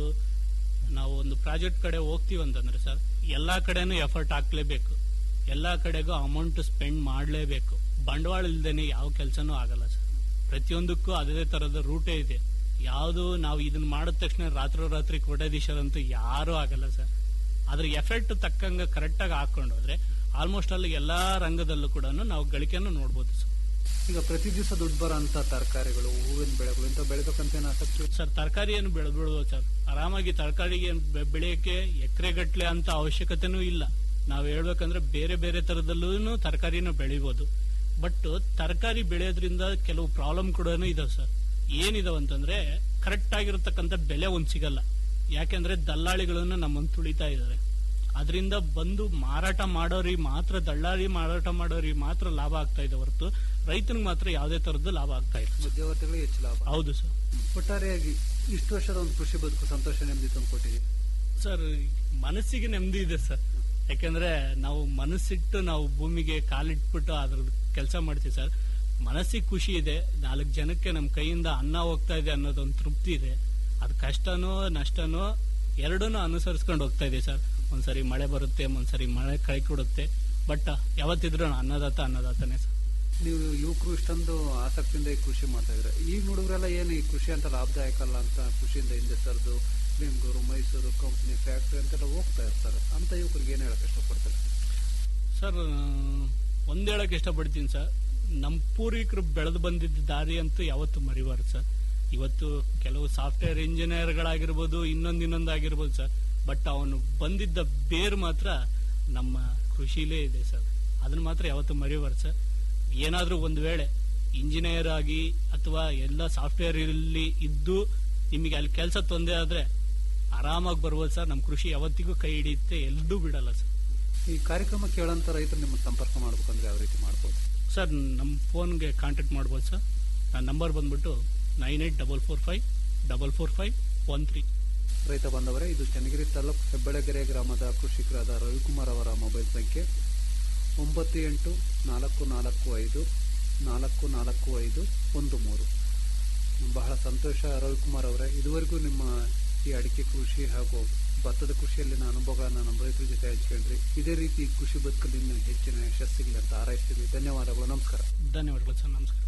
ನಾವು ಒಂದು ಪ್ರಾಜೆಕ್ಟ್ ಕಡೆ ಹೋಗ್ತೀವಿ ಅಂತಂದ್ರೆ ಸರ್ ಎಲ್ಲಾ ಕಡೆನೂ ಎಫರ್ಟ್ ಹಾಕ್ಲೇಬೇಕು ಎಲ್ಲಾ ಕಡೆಗೂ ಅಮೌಂಟ್ ಸ್ಪೆಂಡ್ ಮಾಡಲೇಬೇಕು ಬಂಡವಾಳ ಇಲ್ದೇನೆ ಯಾವ ಕೆಲಸನೂ ಆಗಲ್ಲ ಸರ್ ಪ್ರತಿಯೊಂದಕ್ಕೂ ಅದೇ ತರದ ರೂಟೇ ಇದೆ ಯಾವುದು ನಾವು ಇದನ್ನ ಮಾಡಿದ ತಕ್ಷಣ ರಾತ್ರೋರಾತ್ರಿ ಕೋಟ್ಯಾಧೀಶರಂತೂ ಯಾರೂ ಆಗಲ್ಲ ಸರ್ ಅದ್ರ ಎಫೆಕ್ಟ್ ತಕ್ಕಂಗೆ ಕರೆಕ್ಟಾಗಿ ಹಾಕೊಂಡು ಹೋದ್ರೆ ಆಲ್ಮೋಸ್ಟ್ ಅಲ್ಲಿ ಎಲ್ಲಾ ರಂಗದಲ್ಲೂ ಕೂಡ ನಾವು ಗಳಿಕೆಯನ್ನು ನೋಡ್ಬೋದು ಸರ್ ಈಗ ಪ್ರತಿ ದಿವಸ ದುಡ್ಡು ಬರೋ ಅಂತ ತರಕಾರಿಗಳು ಹೂವಿನ ಬೆಳೆಗಳು ಇಂಥ ಬೆಳಿಬೇಕಂತ ಏನು ಆಸಕ್ತಿ ಸರ್ ತರಕಾರಿ ಏನು ಬೆಳೆದ್ಬಿಡ್ಬೋದು ಸರ್ ಆರಾಮಾಗಿ ತರಕಾರಿಗೆ ಬೆಳೆಯಕ್ಕೆ ಎಕರೆಗಟ್ಲೆ ಅಂತ ಅವಶ್ಯಕತೆನೂ ಇಲ್ಲ ನಾವು ಹೇಳ್ಬೇಕಂದ್ರೆ ಬೇರೆ ಬೇರೆ ತರದಲ್ಲೂ ತರಕಾರಿನ ಬೆಳಿಬೋದು ಬಟ್ ತರಕಾರಿ ಬೆಳೆಯೋದ್ರಿಂದ ಕೆಲವು ಪ್ರಾಬ್ಲಮ್ ಕೂಡ ಇದಾವೆ ಸರ್ ಏನಿದಾವೆ ಅಂತಂದ್ರೆ ಕರೆಕ್ಟ್ ಆಗಿರತಕ್ಕಂಥ ಬೆಲೆ ಒಂದ್ ಸಿಗಲ್ಲ ಯಾಕೆಂದ್ರೆ ದಲ್ಲಾಳಿಗಳನ್ನು ನಮ್ಮನ್ನು ತುಳಿತಾ ಇದ್ದಾರೆ ಅದರಿಂದ ಬಂದು ಮಾರಾಟ ಮಾಡೋರಿಗೆ ಮಾತ್ರ ದಳ್ಳಾಳಿ ಮಾರಾಟ ಮಾಡೋರಿಗೆ ಮಾತ್ರ ಲಾಭ ಆಗ್ತಾ ಇದೆ ಹೊರತು ರೈತನಿಗೆ ಮಾತ್ರ ಯಾವುದೇ ತರದ್ದು ಲಾಭ ಆಗ್ತಾ ಇಲ್ಲ ಮಧ್ಯವರ್ತಿಗಳಿಗೆ ಹೆಚ್ಚು ಲಾಭ ಹೌದು ಸರ್ ಒಟ್ಟಾರೆಯಾಗಿ ಇಷ್ಟು ವರ್ಷದ ಒಂದು ಕೃಷಿ ಬದುಕು ಸಂತೋಷ ನೆಮ್ಮದಿ ತಂದ್ಕೊಟ್ಟಿದೆ ಸರ್ ಮನಸ್ಸಿಗೆ ನೆಮ್ಮದಿ ಇದೆ ಸರ್ ಯಾಕಂದ್ರೆ ನಾವು ಮನಸ್ಸಿಟ್ಟು ನಾವು ಭೂಮಿಗೆ ಕಾಲಿಟ್ಬಿಟ್ಟು ಅದ್ರ ಕೆಲಸ ಮಾಡ್ತೀವಿ ಸರ್ ಮನಸ್ಸಿಗೆ ಖುಷಿ ಇದೆ ನಾಲ್ಕು ಜನಕ್ಕೆ ನಮ್ಮ ಕೈಯಿಂದ ಅನ್ನ ಹೋಗ್ತಾ ಇದೆ ಅನ್ನೋದೊಂದು ತೃಪ್ತಿ ಇದೆ ಅದು ಕಷ್ಟನೋ ನಷ್ಟನೋ ಎರಡನ್ನೂ ಅನುಸರಿಸ್ಕೊಂಡು ಹೋಗ್ತಾ ಇದೆ ಸರ್ ಒಂದ್ಸರಿ ಮಳೆ ಬರುತ್ತೆ ಒಂದ್ಸರಿ ಮಳೆ ಕೈ ಕೊಡುತ್ತೆ ಬಟ್ ಯಾವತ್ತಿದ್ರು ಅನ್ನದಾತ ಅನ್ನದಾತನೇ ಸರ್ ನೀವು ಯುವಕರು ಇಷ್ಟೊಂದು ಆಸಕ್ತಿಯಿಂದ ಈ ಕೃಷಿ ಮಾಡ್ತಾ ಇದ್ರೆ ಈಗ ಹುಡುಗರೆಲ್ಲ ಏನು ಈ ಕೃಷಿ ಅಂತ ಲಾಭದಾಯಕ ಅಲ್ಲ ಅಂತ ಕೃಷಿಯಿಂದ ಹಿಂದೆ ಸರಿದು ಬೆಂಗಳೂರು ಮೈಸೂರು ಕಂಪ್ನಿ ಫ್ಯಾಕ್ಟ್ರಿ ಅಂತೆಲ್ಲ ಹೋಗ್ತಾ ಇರ್ತಾರೆ ಅಂತ ಯುವಕರಿಗೆ ಏನು ಹೇಳಕ್ ಇಷ್ಟಪಡ್ತಾರೆ ಸರ್ ಒಂದ್ ಹೇಳಕ್ ಇಷ್ಟಪಡ್ತೀನಿ ಸರ್ ನಮ್ಮ ಪೂರ್ವಿಕರು ಬೆಳೆದು ಬಂದಿದ್ದ ದಾರಿ ಅಂತೂ ಯಾವತ್ತೂ ಮರಿಬಾರ್ದು ಸರ್ ಇವತ್ತು ಕೆಲವು ಸಾಫ್ಟ್ವೇರ್ ಇಂಜಿನಿಯರ್ಗಳಾಗಿರ್ಬೋದು ಇನ್ನೊಂದು ಇನ್ನೊಂದು ಆಗಿರ್ಬೋದು ಸರ್ ಬಟ್ ಅವನು ಬಂದಿದ್ದ ಬೇರು ಮಾತ್ರ ನಮ್ಮ ಕೃಷಿಲೇ ಇದೆ ಸರ್ ಅದನ್ನ ಮಾತ್ರ ಯಾವತ್ತೂ ಮರಿಬಾರ್ದು ಸರ್ ಏನಾದ್ರೂ ಒಂದು ವೇಳೆ ಇಂಜಿನಿಯರ್ ಆಗಿ ಅಥವಾ ಎಲ್ಲ ಸಾಫ್ಟ್ವೇರ್ ಇಲ್ಲಿ ಇದ್ದು ನಿಮಗೆ ಅಲ್ಲಿ ಕೆಲಸ ತೊಂದರೆ ಆದ್ರೆ ಆರಾಮಾಗಿ ಬರ್ಬೋದು ಸರ್ ನಮ್ಮ ಕೃಷಿ ಯಾವತ್ತಿಗೂ ಕೈ ಹಿಡಿಯುತ್ತೆ ಎಲ್ಲೂ ಬಿಡಲ್ಲ ಸರ್ ಈ ಕಾರ್ಯಕ್ರಮ ಕೇಳೋಂಥ ರೈತರು ನಿಮ್ಮ ಸಂಪರ್ಕ ಮಾಡ್ಬೇಕಂದ್ರೆ ಯಾವ ರೀತಿ ಮಾಡ್ಬೋದು ಸರ್ ನಮ್ಮ ಫೋನ್ಗೆ ಕಾಂಟ್ಯಾಕ್ಟ್ ಮಾಡ್ಬೋದು ಸರ್ ನನ್ನ ನಂಬರ್ ಬಂದ್ಬಿಟ್ಟು nine eight double four five double four five one three ರೈತ ಬಂದವರೇ ಇದು ಚನ್ನಗಿರಿ ತಾಲೂಕು ಹೆಬ್ಬಳಗೆರೆ ಗ್ರಾಮದ ಕೃಷಿಕರಾದ ರವಿಕುಮಾರ್ ಅವರ ಮೊಬೈಲ್ ಸಂಖ್ಯೆ ಒಂಬತ್ತು ಎಂಟು ನಾಲ್ಕು ನಾಲ್ಕು ಐದು ನಾಲ್ಕು ನಾಲ್ಕು ಐದು ಒಂದು ಮೂರು ಬಹಳ ಸಂತೋಷ ರವಿಕುಮಾರ್ ಅವರೇ ಇದುವರೆಗೂ ನಿಮ್ಮ ಈ ಅಡಿಕೆ ಕೃಷಿ ಹಾಗೂ ಭತ್ತದ ಕೃಷಿಯಲ್ಲಿನ ಅನುಭವಗಳನ್ನ ನಮ್ಮ ರೈತರ ಜೊತೆ ಹಂಚ್ಕೊಂಡ್ರಿ ಇದೇ ರೀತಿ ಕೃಷಿ ಬದುಕಲ್ಲಿ ಇನ್ನೂ ಹೆಚ್ಚಿನ ಯಶಸ್ಸಿಗೆ ಅಂತ ಹಾರೈಸ್ತೀವಿ ಧನ್ಯವಾದಗಳು ನಮಸ್ಕಾರ ಧನ್ಯವಾದಗಳು ಸರ್ ನಮಸ್ಕಾರ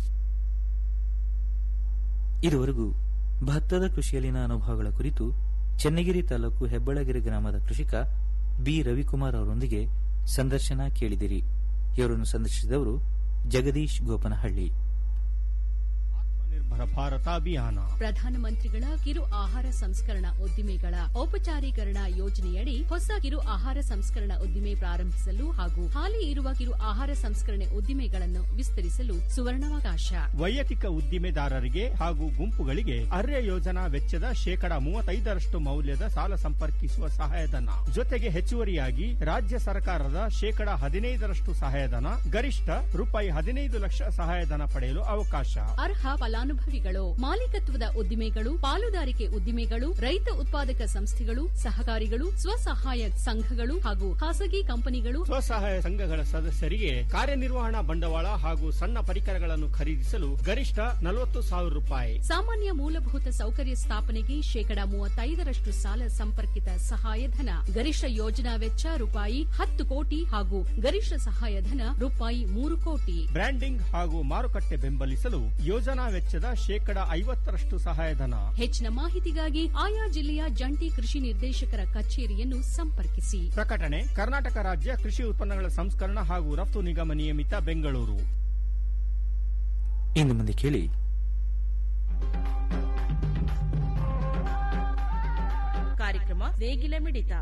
ಇದುವರೆಗೂ ಭತ್ತದ ಕೃಷಿಯಲ್ಲಿನ ಅನುಭವಗಳ ಕುರಿತು ಚನ್ನಗಿರಿ ತಾಲೂಕು ಹೆಬ್ಬಳಗಿರಿ ಗ್ರಾಮದ ಕೃಷಿಕ ಬಿ ರವಿಕುಮಾರ್ ಅವರೊಂದಿಗೆ ಸಂದರ್ಶನ ಕೇಳಿದಿರಿ ಇವರನ್ನು ಸಂದರ್ಶಿಸಿದವರು ಜಗದೀಶ್ ಗೋಪನಹಳ್ಳಿ ನಿರ್ಭರ ಭಾರತ ಅಭಿಯಾನ ಪ್ರಧಾನಮಂತ್ರಿಗಳ ಕಿರು ಆಹಾರ ಸಂಸ್ಕರಣಾ ಉದ್ದಿಮೆಗಳ ಔಪಚಾರೀಕರಣ ಯೋಜನೆಯಡಿ ಹೊಸ ಕಿರು ಆಹಾರ ಸಂಸ್ಕರಣಾ ಉದ್ದಿಮೆ ಪ್ರಾರಂಭಿಸಲು ಹಾಗೂ ಹಾಲಿ ಇರುವ ಕಿರು ಆಹಾರ ಸಂಸ್ಕರಣೆ ಉದ್ದಿಮೆಗಳನ್ನು ವಿಸ್ತರಿಸಲು ಸುವರ್ಣಾವಕಾಶ ವೈಯಕ್ತಿಕ ಉದ್ದಿಮೆದಾರರಿಗೆ ಹಾಗೂ ಗುಂಪುಗಳಿಗೆ ಅರ್ಯ ಯೋಜನಾ ವೆಚ್ಚದ ಶೇಕಡಾ ಮೂವತ್ತೈದರಷ್ಟು ಮೌಲ್ಯದ ಸಾಲ ಸಂಪರ್ಕಿಸುವ ಸಹಾಯಧನ ಜೊತೆಗೆ ಹೆಚ್ಚುವರಿಯಾಗಿ ರಾಜ್ಯ ಸರ್ಕಾರದ ಶೇಕಡಾ ಹದಿನೈದರಷ್ಟು ಸಹಾಯಧನ ಗರಿಷ್ಠ ರೂಪಾಯಿ ಹದಿನೈದು ಲಕ್ಷ ಸಹಾಯಧನ ಪಡೆಯಲು ಅವಕಾಶ ಅರ್ಹ ಫಲಾನುಭವಿಗಳು ಮಾಲೀಕತ್ವದ ಉದ್ದಿಮೆಗಳು ಪಾಲುದಾರಿಕೆ ಉದ್ದಿಮೆಗಳು ರೈತ ಉತ್ಪಾದಕ ಸಂಸ್ಥೆಗಳು ಸಹಕಾರಿಗಳು ಸ್ವಸಹಾಯ ಸಂಘಗಳು ಹಾಗೂ ಖಾಸಗಿ ಕಂಪನಿಗಳು ಸ್ವಸಹಾಯ ಸಂಘಗಳ ಸದಸ್ಯರಿಗೆ ಕಾರ್ಯನಿರ್ವಹಣಾ ಬಂಡವಾಳ ಹಾಗೂ ಸಣ್ಣ ಪರಿಕರಗಳನ್ನು ಖರೀದಿಸಲು ಗರಿಷ್ಠ ನಲವತ್ತು ಸಾವಿರ ರೂಪಾಯಿ ಸಾಮಾನ್ಯ ಮೂಲಭೂತ ಸೌಕರ್ಯ ಸ್ಥಾಪನೆಗೆ ಶೇಕಡಾ ಮೂವತ್ತೈದರಷ್ಟು ಸಾಲ ಸಂಪರ್ಕಿತ ಸಹಾಯಧನ ಗರಿಷ್ಠ ಯೋಜನಾ ವೆಚ್ಚ ರೂಪಾಯಿ ಹತ್ತು ಕೋಟಿ ಹಾಗೂ ಗರಿಷ್ಠ ಸಹಾಯಧನ ರೂಪಾಯಿ ಮೂರು ಕೋಟಿ ಬ್ರ್ಯಾಂಡಿಂಗ್ ಹಾಗೂ ಮಾರುಕಟ್ಟೆ ಬೆಂಬಲಿಸಲು ಯೋಜನಾ ವೆಚ್ಚದ ಶೇಕಡಾ ಐವತ್ತರಷ್ಟು ಸಹಾಯಧನ ಹೆಚ್ಚಿನ ಮಾಹಿತಿಗಾಗಿ ಆಯಾ ಜಿಲ್ಲೆಯ ಜಂಟಿ ಕೃಷಿ ನಿರ್ದೇಶಕರ ಕಚೇರಿಯನ್ನು ಸಂಪರ್ಕಿಸಿ ಪ್ರಕಟಣೆ ಕರ್ನಾಟಕ ರಾಜ್ಯ ಕೃಷಿ ಉತ್ಪನ್ನಗಳ ಸಂಸ್ಕರಣ ಹಾಗೂ ರಫ್ತು ನಿಗಮ ನಿಯಮಿತ ಬೆಂಗಳೂರು ಇನ್ನು ಮುಂದೆ ಕೇಳಿ ಕಾರ್ಯಕ್ರಮ ನೇಗಿಲ ಮಿಡಿತ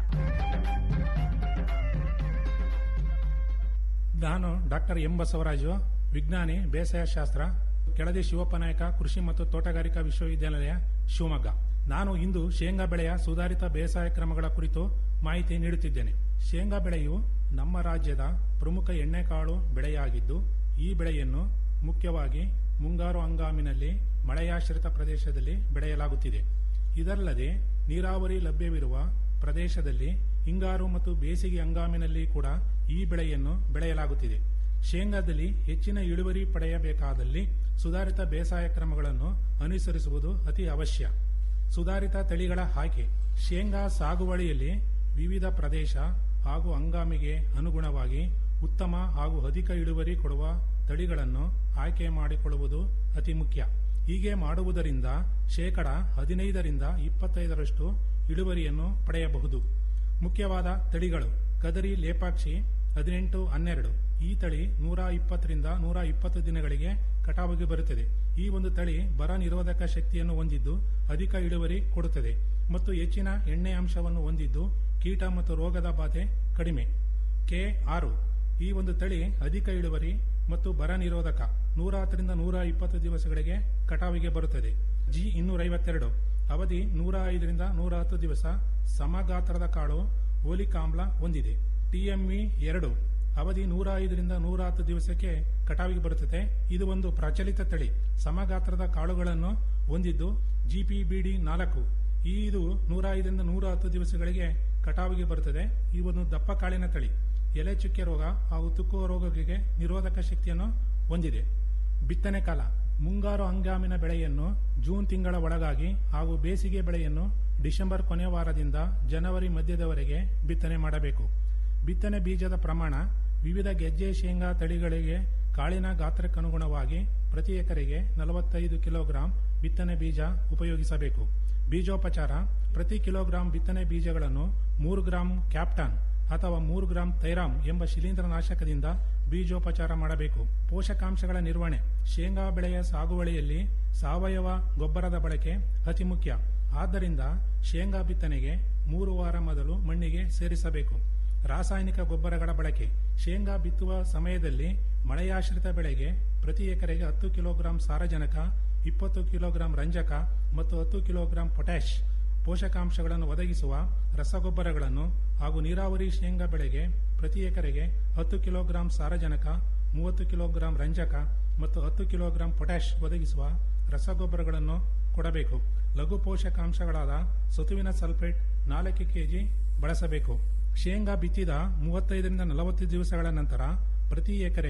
ನಾನು ಡಾಕ್ಟರ್ ಎಂ ಬಸವರಾಜು ವಿಜ್ಞಾನಿ ಬೇಸಾಯ ಶಾಸ್ತ್ರ ಕೆಳದಿ ಶಿವಪ್ಪ ನಾಯಕ ಕೃಷಿ ಮತ್ತು ತೋಟಗಾರಿಕಾ ವಿಶ್ವವಿದ್ಯಾಲಯ ಶಿವಮೊಗ್ಗ ನಾನು ಇಂದು ಶೇಂಗಾ ಬೆಳೆಯ ಸುಧಾರಿತ ಬೇಸಾಯ ಕ್ರಮಗಳ ಕುರಿತು ಮಾಹಿತಿ ನೀಡುತ್ತಿದ್ದೇನೆ ಶೇಂಗಾ ಬೆಳೆಯು ನಮ್ಮ ರಾಜ್ಯದ ಪ್ರಮುಖ ಎಣ್ಣೆಕಾಳು ಬೆಳೆಯಾಗಿದ್ದು ಈ ಬೆಳೆಯನ್ನು ಮುಖ್ಯವಾಗಿ ಮುಂಗಾರು ಹಂಗಾಮಿನಲ್ಲಿ ಮಳೆಯಾಶ್ರಿತ ಪ್ರದೇಶದಲ್ಲಿ ಬೆಳೆಯಲಾಗುತ್ತಿದೆ ಇದಲ್ಲದೆ ನೀರಾವರಿ ಲಭ್ಯವಿರುವ ಪ್ರದೇಶದಲ್ಲಿ ಹಿಂಗಾರು ಮತ್ತು ಬೇಸಿಗೆ ಹಂಗಾಮಿನಲ್ಲಿ ಕೂಡ ಈ ಬೆಳೆಯನ್ನು ಬೆಳೆಯಲಾಗುತ್ತಿದೆ ಶೇಂಗಾದಲ್ಲಿ ಹೆಚ್ಚಿನ ಇಳುವರಿ ಪಡೆಯಬೇಕಾದಲ್ಲಿ ಸುಧಾರಿತ ಬೇಸಾಯ ಕ್ರಮಗಳನ್ನು ಅನುಸರಿಸುವುದು ಅತಿ ಅವಶ್ಯ ಸುಧಾರಿತ ತಳಿಗಳ ಆಯ್ಕೆ ಶೇಂಗಾ ಸಾಗುವಳಿಯಲ್ಲಿ ವಿವಿಧ ಪ್ರದೇಶ ಹಾಗೂ ಹಂಗಾಮಿಗೆ ಅನುಗುಣವಾಗಿ ಉತ್ತಮ ಹಾಗೂ ಅಧಿಕ ಇಳುವರಿ ಕೊಡುವ ತಳಿಗಳನ್ನು ಆಯ್ಕೆ ಮಾಡಿಕೊಳ್ಳುವುದು ಅತಿ ಮುಖ್ಯ ಹೀಗೆ ಮಾಡುವುದರಿಂದ ಶೇಕಡ ಹದಿನೈದರಿಂದ ಇಪ್ಪತ್ತೈದರಷ್ಟು ಇಳುವರಿಯನ್ನು ಪಡೆಯಬಹುದು ಮುಖ್ಯವಾದ ತಳಿಗಳು ಕದರಿ ಲೇಪಾಕ್ಷಿ ಹದಿನೆಂಟು ಹನ್ನೆರಡು ಈ ತಳಿ ನೂರ ಇಪ್ಪತ್ತರಿಂದ ನೂರ ಇಪ್ಪತ್ತು ದಿನಗಳಿಗೆ ಕಟಾವಿಗೆ ಬರುತ್ತದೆ ಈ ಒಂದು ತಳಿ ಬರ ನಿರೋಧಕ ಶಕ್ತಿಯನ್ನು ಹೊಂದಿದ್ದು ಅಧಿಕ ಇಳುವರಿ ಕೊಡುತ್ತದೆ ಮತ್ತು ಹೆಚ್ಚಿನ ಎಣ್ಣೆ ಅಂಶವನ್ನು ಹೊಂದಿದ್ದು ಕೀಟ ಮತ್ತು ರೋಗದ ಬಾಧೆ ಕಡಿಮೆ ಕೆ ಆರು ಈ ಒಂದು ತಳಿ ಅಧಿಕ ಇಳುವರಿ ಮತ್ತು ಬರ ನಿರೋಧಕ ನೂರ ಹತ್ತರಿಂದ ನೂರ ಇಪ್ಪತ್ತು ದಿವಸಗಳಿಗೆ ಕಟಾವಿಗೆ ಬರುತ್ತದೆ ಜಿ ಇನ್ನೂರ ಐವತ್ತೆರಡು ಅವಧಿ ನೂರ ಐದರಿಂದ ನೂರ ಹತ್ತು ದಿವಸ ಸಮಗಾತ್ರದ ಕಾಳು ಓಲಿಕ್ ಆಮ್ಲ ಹೊಂದಿದೆ ಟಿಎಂಇ ಎರಡು ಅವಧಿ ನೂರ ಐದರಿಂದ ನೂರ ಹತ್ತು ದಿವಸಕ್ಕೆ ಕಟಾವಿಗೆ ಬರುತ್ತದೆ ಇದು ಒಂದು ಪ್ರಚಲಿತ ತಳಿ ಸಮಗಾತ್ರದ ಕಾಳುಗಳನ್ನು ಹೊಂದಿದ್ದು ಜಿಪಿಬಿಡಿ ನಾಲ್ಕು ಈ ಇದು ನೂರ ಐದರಿಂದ ನೂರ ಹತ್ತು ದಿವಸಗಳಿಗೆ ಕಟಾವಿಗೆ ಬರುತ್ತದೆ ಈ ಒಂದು ದಪ್ಪ ಕಾಳಿನ ತಳಿ ಎಲೆ ಚುಕ್ಕೆ ರೋಗ ಹಾಗೂ ತುಕ್ಕುವ ರೋಗಗಳಿಗೆ ನಿರೋಧಕ ಶಕ್ತಿಯನ್ನು ಹೊಂದಿದೆ ಬಿತ್ತನೆ ಕಾಲ ಮುಂಗಾರು ಹಂಗಾಮಿನ ಬೆಳೆಯನ್ನು ಜೂನ್ ತಿಂಗಳ ಒಳಗಾಗಿ ಹಾಗೂ ಬೇಸಿಗೆ ಬೆಳೆಯನ್ನು ಡಿಸೆಂಬರ್ ಕೊನೆಯ ವಾರದಿಂದ ಜನವರಿ ಮಧ್ಯದವರೆಗೆ ಬಿತ್ತನೆ ಮಾಡಬೇಕು ಬಿತ್ತನೆ ಬೀಜದ ಪ್ರಮಾಣ ವಿವಿಧ ಗೆಜ್ಜೆ ಶೇಂಗಾ ತಳಿಗಳಿಗೆ ಕಾಳಿನ ಗಾತ್ರಕ್ಕನುಗುಣವಾಗಿ ಪ್ರತಿ ಎಕರೆಗೆ ನಲವತ್ತೈದು ಕಿಲೋಗ್ರಾಂ ಬಿತ್ತನೆ ಬೀಜ ಉಪಯೋಗಿಸಬೇಕು ಬೀಜೋಪಚಾರ ಪ್ರತಿ ಕಿಲೋಗ್ರಾಂ ಬಿತ್ತನೆ ಬೀಜಗಳನ್ನು ಮೂರು ಗ್ರಾಂ ಕ್ಯಾಪ್ಟಾನ್ ಅಥವಾ ಮೂರು ಗ್ರಾಂ ಥೈರಾಮ್ ಎಂಬ ಶಿಲೀಂಧ್ರನಾಶಕದಿಂದ ಬೀಜೋಪಚಾರ ಮಾಡಬೇಕು ಪೋಷಕಾಂಶಗಳ ನಿರ್ವಹಣೆ ಶೇಂಗಾ ಬೆಳೆಯ ಸಾಗುವಳಿಯಲ್ಲಿ ಸಾವಯವ ಗೊಬ್ಬರದ ಬಳಕೆ ಅತಿ ಮುಖ್ಯ ಆದ್ದರಿಂದ ಶೇಂಗಾ ಬಿತ್ತನೆಗೆ ಮೂರು ವಾರ ಮೊದಲು ಮಣ್ಣಿಗೆ ಸೇರಿಸಬೇಕು ರಾಸಾಯನಿಕ ಗೊಬ್ಬರಗಳ ಬಳಕೆ ಶೇಂಗಾ ಬಿತ್ತುವ ಸಮಯದಲ್ಲಿ ಮಳೆಯಾಶ್ರಿತ ಬೆಳೆಗೆ ಪ್ರತಿ ಎಕರೆಗೆ ಹತ್ತು ಕಿಲೋಗ್ರಾಂ ಸಾರಜನಕ ಇಪ್ಪತ್ತು ಕಿಲೋಗ್ರಾಂ ರಂಜಕ ಮತ್ತು ಹತ್ತು ಕಿಲೋಗ್ರಾಂ ಪೊಟ್ಯಾಶ್ ಪೋಷಕಾಂಶಗಳನ್ನು ಒದಗಿಸುವ ರಸಗೊಬ್ಬರಗಳನ್ನು ಹಾಗೂ ನೀರಾವರಿ ಶೇಂಗಾ ಬೆಳೆಗೆ ಪ್ರತಿ ಎಕರೆಗೆ ಹತ್ತು ಕಿಲೋಗ್ರಾಂ ಸಾರಜನಕ ಮೂವತ್ತು ಕಿಲೋಗ್ರಾಂ ರಂಜಕ ಮತ್ತು ಹತ್ತು ಕಿಲೋಗ್ರಾಂ ಪೊಟ್ಯಾಶ್ ಒದಗಿಸುವ ರಸಗೊಬ್ಬರಗಳನ್ನು ಕೊಡಬೇಕು ಲಘು ಪೋಷಕಾಂಶಗಳಾದ ಸತುವಿನ ಸಲ್ಫೇಟ್ ನಾಲ್ಕು ಕೆಜಿ ಬಳಸಬೇಕು ಶೇಂಗಾ ಬಿತ್ತಿದ ಮೂವತ್ತೈದರಿಂದ ನಲವತ್ತು ದಿವಸಗಳ ನಂತರ ಪ್ರತಿ ಎಕರೆಗೆ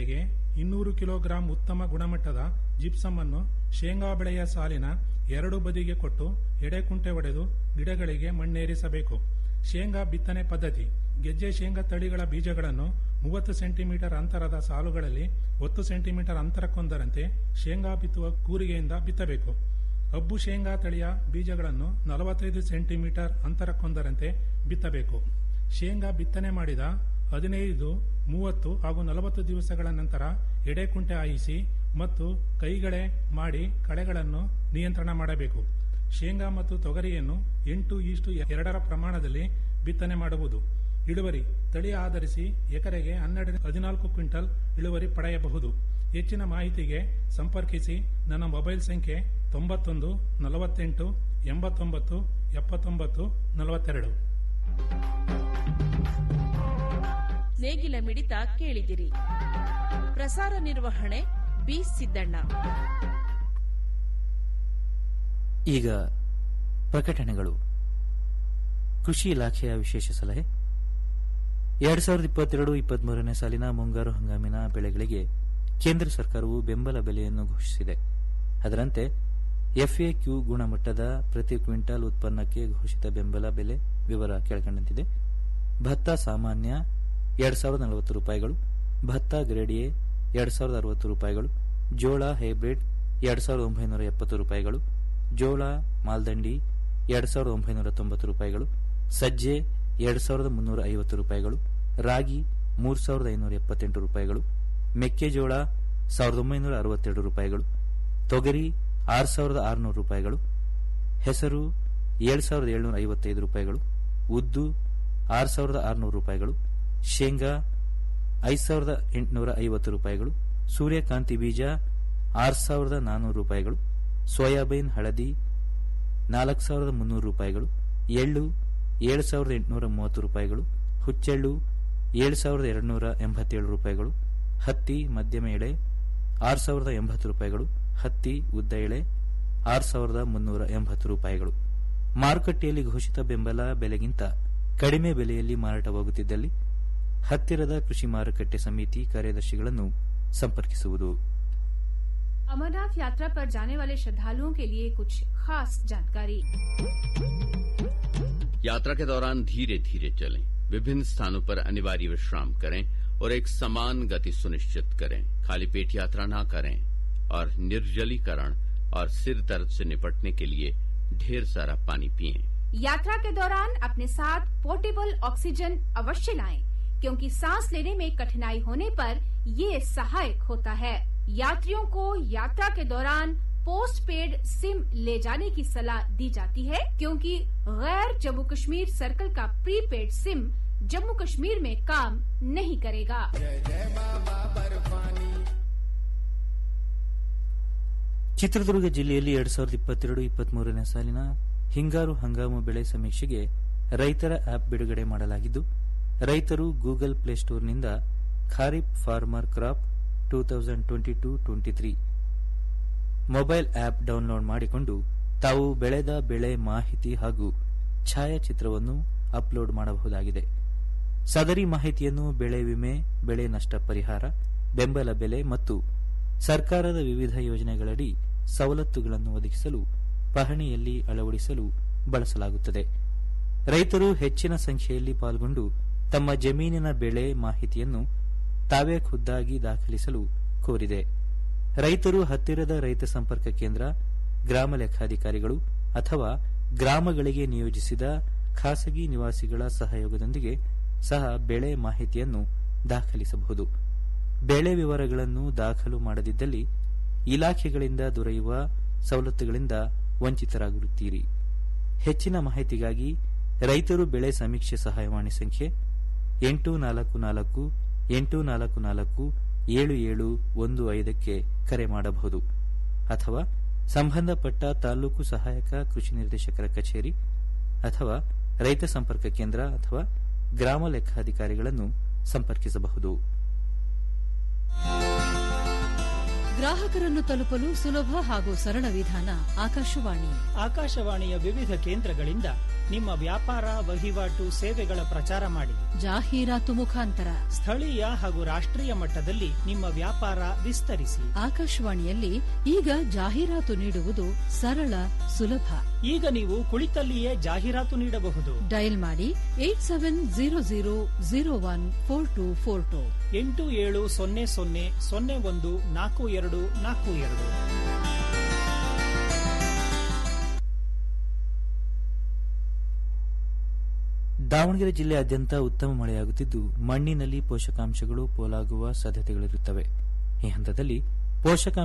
ಇನ್ನೂರು ಕಿಲೋಗ್ರಾಂ ಉತ್ತಮ ಗುಣಮಟ್ಟದ ಜಿಪ್ಸಮ್ ಅನ್ನು ಶೇಂಗಾ ಬೆಳೆಯ ಸಾಲಿನ ಎರಡು ಬದಿಗೆ ಕೊಟ್ಟು ಎಡೆಕುಂಟೆ ಒಡೆದು ಗಿಡಗಳಿಗೆ ಮಣ್ಣೇರಿಸಬೇಕು ಶೇಂಗಾ ಬಿತ್ತನೆ ಪದ್ಧತಿ ಗೆಜ್ಜೆ ಶೇಂಗಾ ತಳಿಗಳ ಬೀಜಗಳನ್ನು ಮೂವತ್ತು ಸೆಂಟಿಮೀಟರ್ ಅಂತರದ ಸಾಲುಗಳಲ್ಲಿ ಒತ್ತು ಸೆಂಟಿಮೀಟರ್ ಅಂತರಕ್ಕೊಂದರಂತೆ ಶೇಂಗಾ ಬಿತ್ತುವ ಕೂರಿಗೆಯಿಂದ ಬಿತ್ತಬೇಕು ಹಬ್ಬು ಶೇಂಗಾ ತಳಿಯ ಬೀಜಗಳನ್ನು ನಲವತ್ತೈದು ಸೆಂಟಿಮೀಟರ್ ಅಂತರಕ್ಕೊಂದರಂತೆ ಬಿತ್ತಬೇಕು ಶೇಂಗಾ ಬಿತ್ತನೆ ಮಾಡಿದ ಹದಿನೈದು ಮೂವತ್ತು ಹಾಗೂ ನಲವತ್ತು ದಿವಸಗಳ ನಂತರ ಎಡೆಕುಂಟೆ ಹಾಯಿಸಿ ಮತ್ತು ಕೈಗಳೆ ಮಾಡಿ ಕಳೆಗಳನ್ನು ನಿಯಂತ್ರಣ ಮಾಡಬೇಕು ಶೇಂಗಾ ಮತ್ತು ತೊಗರಿಯನ್ನು ಎಂಟು ಈಷ್ಟು ಎರಡರ ಪ್ರಮಾಣದಲ್ಲಿ ಬಿತ್ತನೆ ಮಾಡುವುದು ಇಳುವರಿ ತಳಿ ಆಧರಿಸಿ ಎಕರೆಗೆ ಹನ್ನೆರಡು ಹದಿನಾಲ್ಕು ಕ್ವಿಂಟಲ್ ಇಳುವರಿ ಪಡೆಯಬಹುದು ಹೆಚ್ಚಿನ ಮಾಹಿತಿಗೆ ಸಂಪರ್ಕಿಸಿ ನನ್ನ ಮೊಬೈಲ್ ಸಂಖ್ಯೆ ತೊಂಬತ್ತೊಂದು ನಲವತ್ತೆಂಟು ಎಂಬತ್ತೊಂಬತ್ತು ಎಪ್ಪತ್ತೊಂಬತ್ತು ನಲವತ್ತೆರಡು ನೇಗಿಲ ಮಿಡಿತ ಕೇಳಿದಿರಿ ಪ್ರಸಾರ ನಿರ್ವಹಣೆ ಬಿ ಸಿದ್ದಣ್ಣ ಈಗ ಪ್ರಕಟಣೆಗಳು ಕೃಷಿ ಇಲಾಖೆಯ ವಿಶೇಷ ಸಲಹೆ ಎರಡ್ ಸಾವಿರದ ಇಪ್ಪತ್ತೆರಡು ಇಪ್ಪತ್ಮೂರನೇ ಸಾಲಿನ ಮುಂಗಾರು ಹಂಗಾಮಿನ ಬೆಳೆಗಳಿಗೆ ಕೇಂದ್ರ ಸರ್ಕಾರವು ಬೆಂಬಲ ಬೆಲೆಯನ್ನು ಘೋಷಿಸಿದೆ ಅದರಂತೆ ಎಫ್ಎಕ್ಯೂ ಗುಣಮಟ್ಟದ ಪ್ರತಿ ಕ್ವಿಂಟಾಲ್ ಉತ್ಪನ್ನಕ್ಕೆ ಘೋಷಿತ ಬೆಂಬಲ ಬೆಲೆ ವಿವರ ಕೆಳಕಂಡಂತಿದೆ ಭತ್ತ ಸಾಮಾನ್ಯ ಎರಡ್ ಸಾವಿರದ ನಲವತ್ತು ರೂಪಾಯಿಗಳು ಭತ್ತ ಗ್ರೇಡ್ ಎ ಎರಡ್ ಸಾವಿರದ ಅರವತ್ತು ರೂಪಾಯಿಗಳು ಜೋಳ ಹೈಬ್ರಿಡ್ ಎರಡ್ ಸಾವಿರದ ಒಂಬೈನೂರ ಎಪ್ಪತ್ತು ರೂಪಾಯಿಗಳು ಜೋಳ ಮಾಲ್ದಂಡಿ ಎರಡ್ ಸಾವಿರದ ಒಂಬೈನೂರ ತೊಂಬತ್ತು ರೂಪಾಯಿಗಳು ಸಜ್ಜೆ ಎರಡ್ ಸಾವಿರದ ಮುನ್ನೂರ ಐವತ್ತು ರೂಪಾಯಿಗಳು ರಾಗಿ ಮೂರ್ ಸಾವಿರದ ಐನೂರ ಎಪ್ಪತ್ತೆಂಟು ರೂಪಾಯಿಗಳು ಮೆಕ್ಕೆಜೋಳ ಸಾವಿರದ ಒಂಬೈನೂರ ಅರವತ್ತೆರಡು ರೂಪಾಯಿಗಳು ತೊಗರಿ ಆರು ಸಾವಿರದ ಆರುನೂರು ರೂಪಾಯಿಗಳು ಹೆಸರು ಏಳು ಸಾವಿರದ ಏಳ್ನೂರ ಐವತ್ತೈದು ರೂಪಾಯಿಗಳು ಉದ್ದು ಆರು ಸಾವಿರದ ಆರುನೂರು ರೂಪಾಯಿಗಳು ಶೇಂಗಾ ಐದು ಸಾವಿರದ ಎಂಟುನೂರ ಐವತ್ತು ರೂಪಾಯಿಗಳು ಸೂರ್ಯಕಾಂತಿ ಬೀಜ ಆರು ಸಾವಿರದ ನಾನ್ನೂರು ರೂಪಾಯಿಗಳು ಸೋಯಾಬೀನ್ ಹಳದಿ ನಾಲ್ಕು ಸಾವಿರದ ಮುನ್ನೂರು ರೂಪಾಯಿಗಳು ಎಳ್ಳು ಏಳು ಸಾವಿರದ ಎಂಟುನೂರ ಮೂವತ್ತು ರೂಪಾಯಿಗಳು ಹುಚ್ಚೆಳ್ಳು ಏಳು ಸಾವಿರದ ಎರಡುನೂರ ಎಂಬತ್ತೇಳು ರೂಪಾಯಿಗಳು ಹತ್ತಿ ಮಧ್ಯಮ ಎಳೆ ಆರು ಸಾವಿರದ ಎಂಬತ್ತು ರೂಪಾಯಿಗಳು ಹತ್ತಿ ಉದ್ದ ಎಳೆ ಆರು ಸಾವಿರದ ಮುನ್ನೂರ ಎಂಬತ್ತು ರೂಪಾಯಿಗಳು ಮಾರುಕಟ್ಟೆಯಲ್ಲಿ ಘೋಷಿತ ಬೆಂಬಲ ಬೆಲೆಗಿಂತ ಕಡಿಮೆ ಬೆಲೆಯಲ್ಲಿ ಮಾರಾಟವಾಗುತ್ತಿದ್ದಲ್ಲಿ ಹತ್ತಿರದ ಕೃಷಿ ಮಾರುಕಟ್ಟೆ ಸಮಿತಿ ಕಾರ್ಯದರ್ಶಿಗಳನ್ನು ಸಂಪರ್ಕಿಸುವುದು अमरनाथ यात्रा पर जाने वाले श्रद्धालुओं के लिए कुछ खास जानकारी यात्रा के दौरान धीरे धीरे चलें विभिन्न स्थानों पर अनिवार्य विश्राम करें और एक समान गति सुनिश्चित करें खाली पेट यात्रा न करें और निर्जलीकरण और सिर दर्द से निपटने के लिए ढेर सारा पानी पिएं यात्रा के दौरान अपने साथ पोर्टेबल ऑक्सीजन अवश्य लाएं क्योंकि सांस लेने में कठिनाई होने पर ये सहायक होता है यात्रियों को यात्रा के दौरान पोस्ट पेड सिम ले जाने की सलाह दी जाती है क्योंकि गैर जम्मू कश्मीर सर्कल का प्रीपेड सिम जम्मू कश्मीर में काम नहीं करेगा ಚಿತ್ರದುರ್ಗ ಜಿಲ್ಲೆಯಲ್ಲಿ ಎರಡ್ ಸಾವಿರದ ಇಪ್ಪತ್ತೆರಡು ಇಪ್ಪತ್ಮೂರನೇ ಸಾಲಿನ ಹಿಂಗಾರು ಹಂಗಾಮು ಬೆಳೆ ಸಮೀಕ್ಷೆಗೆ ರೈತರ ಆಪ್ ಬಿಡುಗಡೆ ಮಾಡಲಾಗಿದ್ದು ರೈತರು ಗೂಗಲ್ ಪ್ಲೇಸ್ಟೋರ್ನಿಂದ kharif farmer crop two thousand twenty two twenty three mobile app download ಮಾಡಿಕೊಂಡು ತಾವು ಬೆಳೆದ ಬೆಳೆ ಮಾಹಿತಿ ಹಾಗೂ ಛಾಯಾಚಿತ್ರವನ್ನು ಅಪ್ಲೋಡ್ ಮಾಡಬಹುದಾಗಿದೆ ಸದರಿ ಮಾಹಿತಿಯನ್ನು ಬೆಳೆ ವಿಮೆ ಬೆಳೆ ನಷ್ಟ ಪರಿಹಾರ ಬೆಂಬಲ ಬೆಲೆ ಮತ್ತು ಸರ್ಕಾರದ ವಿವಿಧ ಯೋಜನೆಗಳಡಿ ಸವಲತ್ತುಗಳನ್ನು ಒದಗಿಸಲು ಪಹಣಿಯಲ್ಲಿ ಅಳವಡಿಸಲು ಬಳಸಲಾಗುತ್ತದೆ ರೈತರು ಹೆಚ್ಚಿನ ಸಂಖ್ಯೆಯಲ್ಲಿ ಪಾಲ್ಗೊಂಡು ತಮ್ಮ ಜಮೀನಿನ ಬೆಳೆ ಮಾಹಿತಿಯನ್ನು ತಾವೇ ಖುದ್ದಾಗಿ ದಾಖಲಿಸಲು ಕೋರಿದೆ ರೈತರು ಹತ್ತಿರದ ರೈತ ಸಂಪರ್ಕ ಕೇಂದ್ರ ಗ್ರಾಮ ಲೆಕ್ಕಾಧಿಕಾರಿಗಳು ಅಥವಾ ಗ್ರಾಮಗಳಿಗೆ ನಿಯೋಜಿಸಿದ ಖಾಸಗಿ ನಿವಾಸಿಗಳ ಸಹಯೋಗದೊಂದಿಗೆ ಸಹ ಬೆಳೆ ಮಾಹಿತಿಯನ್ನು ದಾಖಲಿಸಬಹುದು ಬೆಳೆ ವಿವರಗಳನ್ನು ದಾಖಲು ಮಾಡದಿದ್ದಲ್ಲಿ ಇಲಾಖೆಗಳಿಂದ ದೊರೆಯುವ ಸವಲತ್ತುಗಳಿಂದ ವಂಚಿತರಾಗಿರುತ್ತೀರಿ ಹೆಚ್ಚಿನ ಮಾಹಿತಿಗಾಗಿ ರೈತರು ಬೆಳೆ ಸಮೀಕ್ಷೆ ಸಹಾಯವಾಣಿ ಸಂಖ್ಯೆ ಎಂಟು ನಾಲ್ಕು ನಾಲ್ಕು ಎಂಟು ನಾಲ್ಕು ನಾಲ್ಕು ಏಳು ಏಳು ಒಂದು ಐದಕ್ಕೆ ಕರೆ ಮಾಡಬಹುದು ಅಥವಾ ಸಂಬಂಧಪಟ್ಟ ತಾಲೂಕು ಸಹಾಯಕ ಕೃಷಿ ನಿರ್ದೇಶಕರ ಕಚೇರಿ ಅಥವಾ ರೈತ ಸಂಪರ್ಕ ಕೇಂದ್ರ ಅಥವಾ ಗ್ರಾಮ ಲೆಕ್ಕಾಧಿಕಾರಿಗಳನ್ನು ಸಂಪರ್ಕಿಸಬಹುದು ಗ್ರಾಹಕರನ್ನು ತಲುಪಲು ಸುಲಭ ಹಾಗೂ ಸರಳ ವಿಧಾನ ಆಕಾಶವಾಣಿ ಆಕಾಶವಾಣಿಯ ವಿವಿಧ ಕೇಂದ್ರಗಳಿಂದ ನಿಮ್ಮ ವ್ಯಾಪಾರ ವಹಿವಾಟು ಸೇವೆಗಳ ಪ್ರಚಾರ ಮಾಡಿ ಜಾಹೀರಾತು ಮುಖಾಂತರ ಸ್ಥಳೀಯ ಹಾಗೂ ರಾಷ್ಟ್ರೀಯ ಮಟ್ಟದಲ್ಲಿ ನಿಮ್ಮ ವ್ಯಾಪಾರ ವಿಸ್ತರಿಸಿ ಆಕಾಶವಾಣಿಯಲ್ಲಿ ಈಗ ಜಾಹೀರಾತು ನೀಡುವುದು ಸರಳ ಸುಲಭ ಈಗ ನೀವು ಕುಳಿತಲ್ಲಿಯೇ ಜಾಹೀರಾತು ನೀಡಬಹುದು ಡಯಲ್ ಮಾಡಿ eight seven zero zero zero one four two four two ಎಂಟು ಏಳು ಸೊನ್ನೆ ಸೊನ್ನೆ ಸೊನ್ನೆ ಒಂದು ನಾಲ್ಕು ಎರಡು ನಾಲ್ಕು ಎರಡು ದಾವಣಗೆರೆ ಜಿಲ್ಲೆಯಾದ್ಯಂತ ಉತ್ತಮ ಮಳೆಯಾಗುತ್ತಿದ್ದು ಮಣ್ಣಿನಲ್ಲಿ ಪೋಷಕಾಂಶಗಳು ಪೋಲಾಗುವ ಸಾಧ್ಯತೆಗಳಿರುತ್ತವೆ ಈ ಹಂತದಲ್ಲಿ ಪೋಷಕಾಂಶ